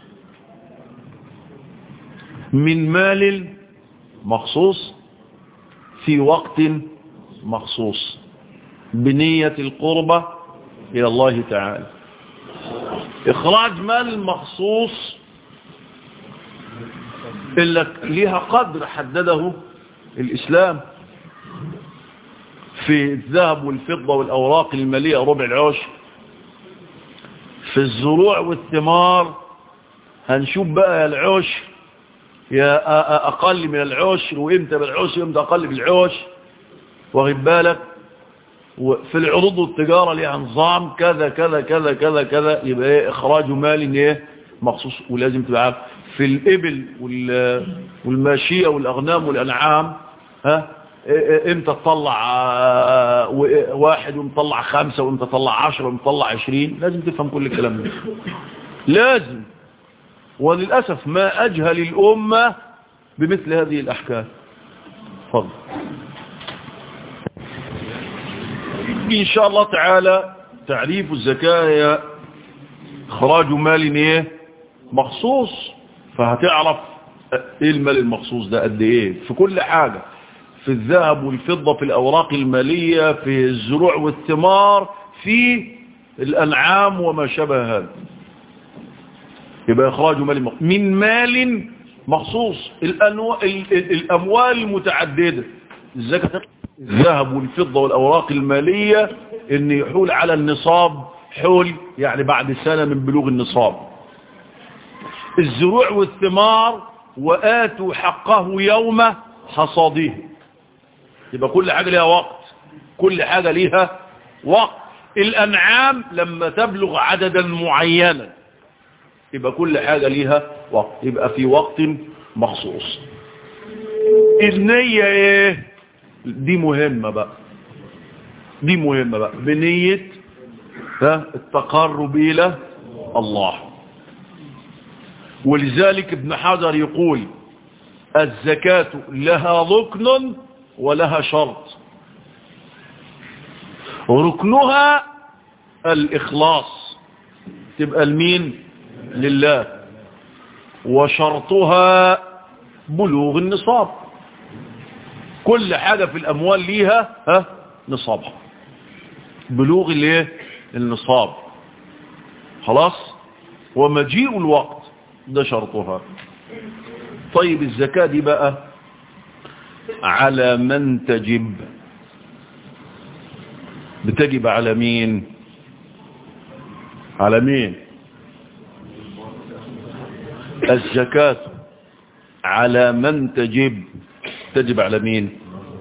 من مال مخصوص في وقت مخصوص بنية القربة إلى الله تعالى إخراج مال مخصوص إلا ليها قدر حدده الإسلام في الذهب والفضة والأوراق المالية ربع العشر في الزروع والثمار هنشوف بقى العشر يا أقل من العشر وإمتى بالعشر وإمتى أقل بالعشر واخد بالك وفي العروض والتجارة ليها نظام كذا كذا كذا كذا كذا يبقى ايه اخراج مال ايه مخصوص ولازم تبقى عارف في الابل والماشية والاغنام والانعام ها امتى تطلع واحد ومطلع خمسة وامتى تطلع عشرة ومطلع عشرين لازم تفهم كل الكلام ده لازم وللأسف ما أجهل الأمة بمثل هذه الأحكام فضل إن شاء الله تعالى تعريف الزكاة هي إخراج مال إيه مخصوص فهتعرف إيه المال المخصوص ده قد إيه في كل حاجة في الذهب والفضة في الأوراق المالية في الزروع والثمار في الأنعام وما شابه هذا يبقى إخراج مال مخصوص من مال مخصوص الأنو... الأموال المتعددة الزكاة الذهب والفضة والأوراق المالية ان يحول على النصاب حول يعني بعد سنة من بلوغ النصاب الزروع والثمار وآتوا حقه يوم حصاده يبقى كل حاجة لها وقت كل حاجة لها وقت الأنعام لما تبلغ عددا معينا يبقى كل حاجة لها وقت يبقى في وقت مخصوص النية ايه دي مهمة بقى دي مهمة بقى بنية ها التقرب إلى الله ولذلك ابن حجر يقول الزكاة لها ركن ولها شرط ركنها الإخلاص تبقى المين لله وشرطها بلوغ النصاب كل حاجة في الأموال ليها ها نصابها بلوغ الايه النصاب خلاص ومجيء الوقت ده شرطها طيب الزكاة دي بقى على من تجب بتجب على مين على مين الزكاة على من تجب تجب على مين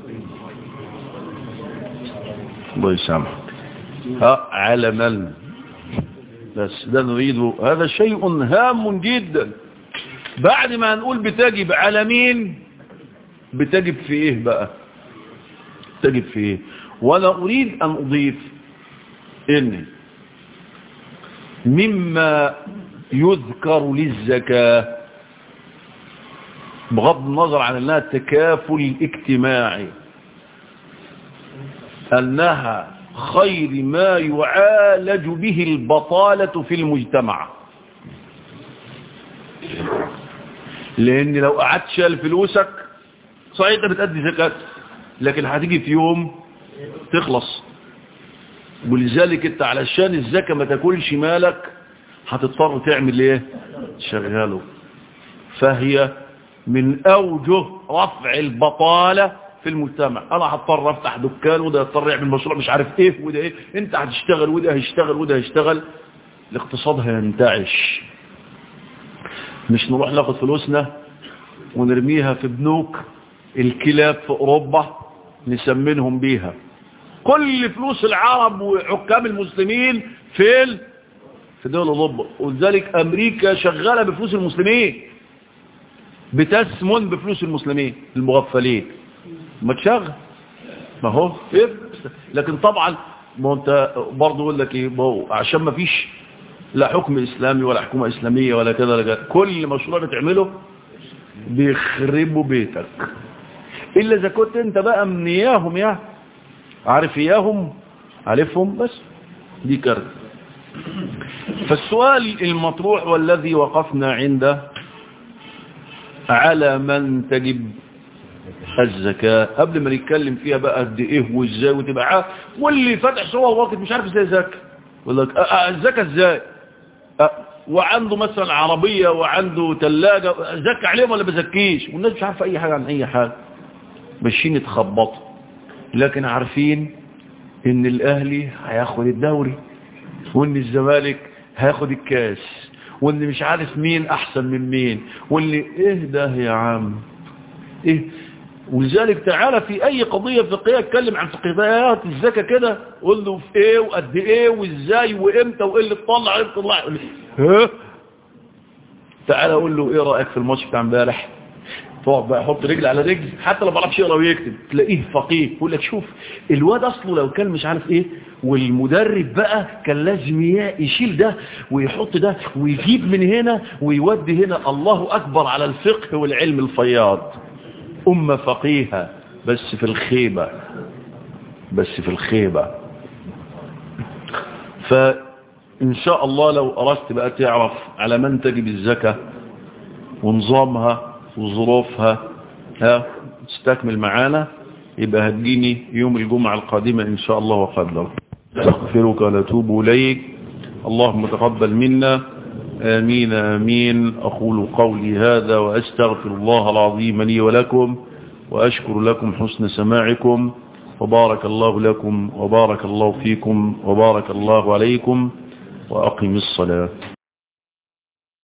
الله يسامحك ها على من بس ده نريد هذا شيء هام جدا بعد ما نقول بتجب على مين بتجب في ايه بقى تجب في ايه وانا اريد ان اضيف ان مما يذكر للزكاة بغض النظر عن انها تكافل اجتماعي انها خير ما يعالج به البطالة في المجتمع لان لو قعدت شال فلوسك صحيح انت بتأدي زكاة لكن هتيجي في يوم تخلص ولذلك انت علشان الزكاة ما تاكلش مالك هتضطر تعمل ايه شغاله فهي من اوجه رفع البطالة في المجتمع انا هضطر افتح دكان وده يضطر يعمل مشروع مش عارف ايه وده ايه انت هتشتغل وده هيشتغل وده هيشتغل الاقتصاد هينتعش مش نروح ناخد فلوسنا ونرميها في بنوك الكلاب في اوروبا نسمنهم بيها كل فلوس العرب وحكام المسلمين فين في دول اوروبا ولذلك امريكا شغاله بفلوس المسلمين بتسمن بفلوس المسلمين المغفلين ما تشغل ما هو إيه؟ لكن طبعا ما انت برضه يقول لك ايه عشان ما فيش لا حكم اسلامي ولا حكومه اسلاميه ولا كذا ولا كذا كل مشروع بتعمله بيخربوا بيتك الا اذا كنت انت بقى من اياهم يعني عارف اياهم عارفهم بس دي كارثه فالسؤال المطروح والذي وقفنا عنده على من تجب الزكاة قبل ما نتكلم فيها بقى قد ايه وازاي وتبقى عارف واللي فاتح صور وقت مش عارف ازاي زكاة يقول لك الزكاة ازاي وعنده مثلا عربية وعنده ثلاجة زكى عليهم ولا بزكيش والناس مش عارفة اي حاجة عن اي حاجة ماشيين يتخبطوا لكن عارفين ان الاهلي هياخد الدوري وان الزمالك هياخد الكاس وان مش عارف مين احسن من مين واللي ايه ده يا عم ايه ولذلك تعالى في اي قضية فقهية اتكلم عن فقهيات الزكاة كده قول له في ايه وقد ايه وازاي وامتى وايه اللي تطلع ايه تطلع ها تعالى قول له ايه رأيك في الماتش بتاع امبارح تقعد بقى يحط رجل على رجل حتى لو ما بيعرفش يقرا ويكتب تلاقيه فقيه يقول لك شوف الواد اصله لو كان مش عارف ايه والمدرب بقى كان لازم يشيل ده ويحط ده ويجيب من هنا ويودي هنا الله اكبر على الفقه والعلم الفياض أمة فقيهة بس في الخيبة بس في الخيبة فإن شاء الله لو أردت بقى تعرف على من تجب الزكاة ونظامها وظروفها ها تستكمل معانا يبقى هتجيني يوم الجمعة القادمة إن شاء الله وقدر أستغفرك ونتوب إليك اللهم تقبل منا آمين آمين أقول قولي هذا وأستغفر الله العظيم لي ولكم وأشكر لكم حسن سماعكم وبارك الله لكم وبارك الله فيكم وبارك الله عليكم وأقم الصلاة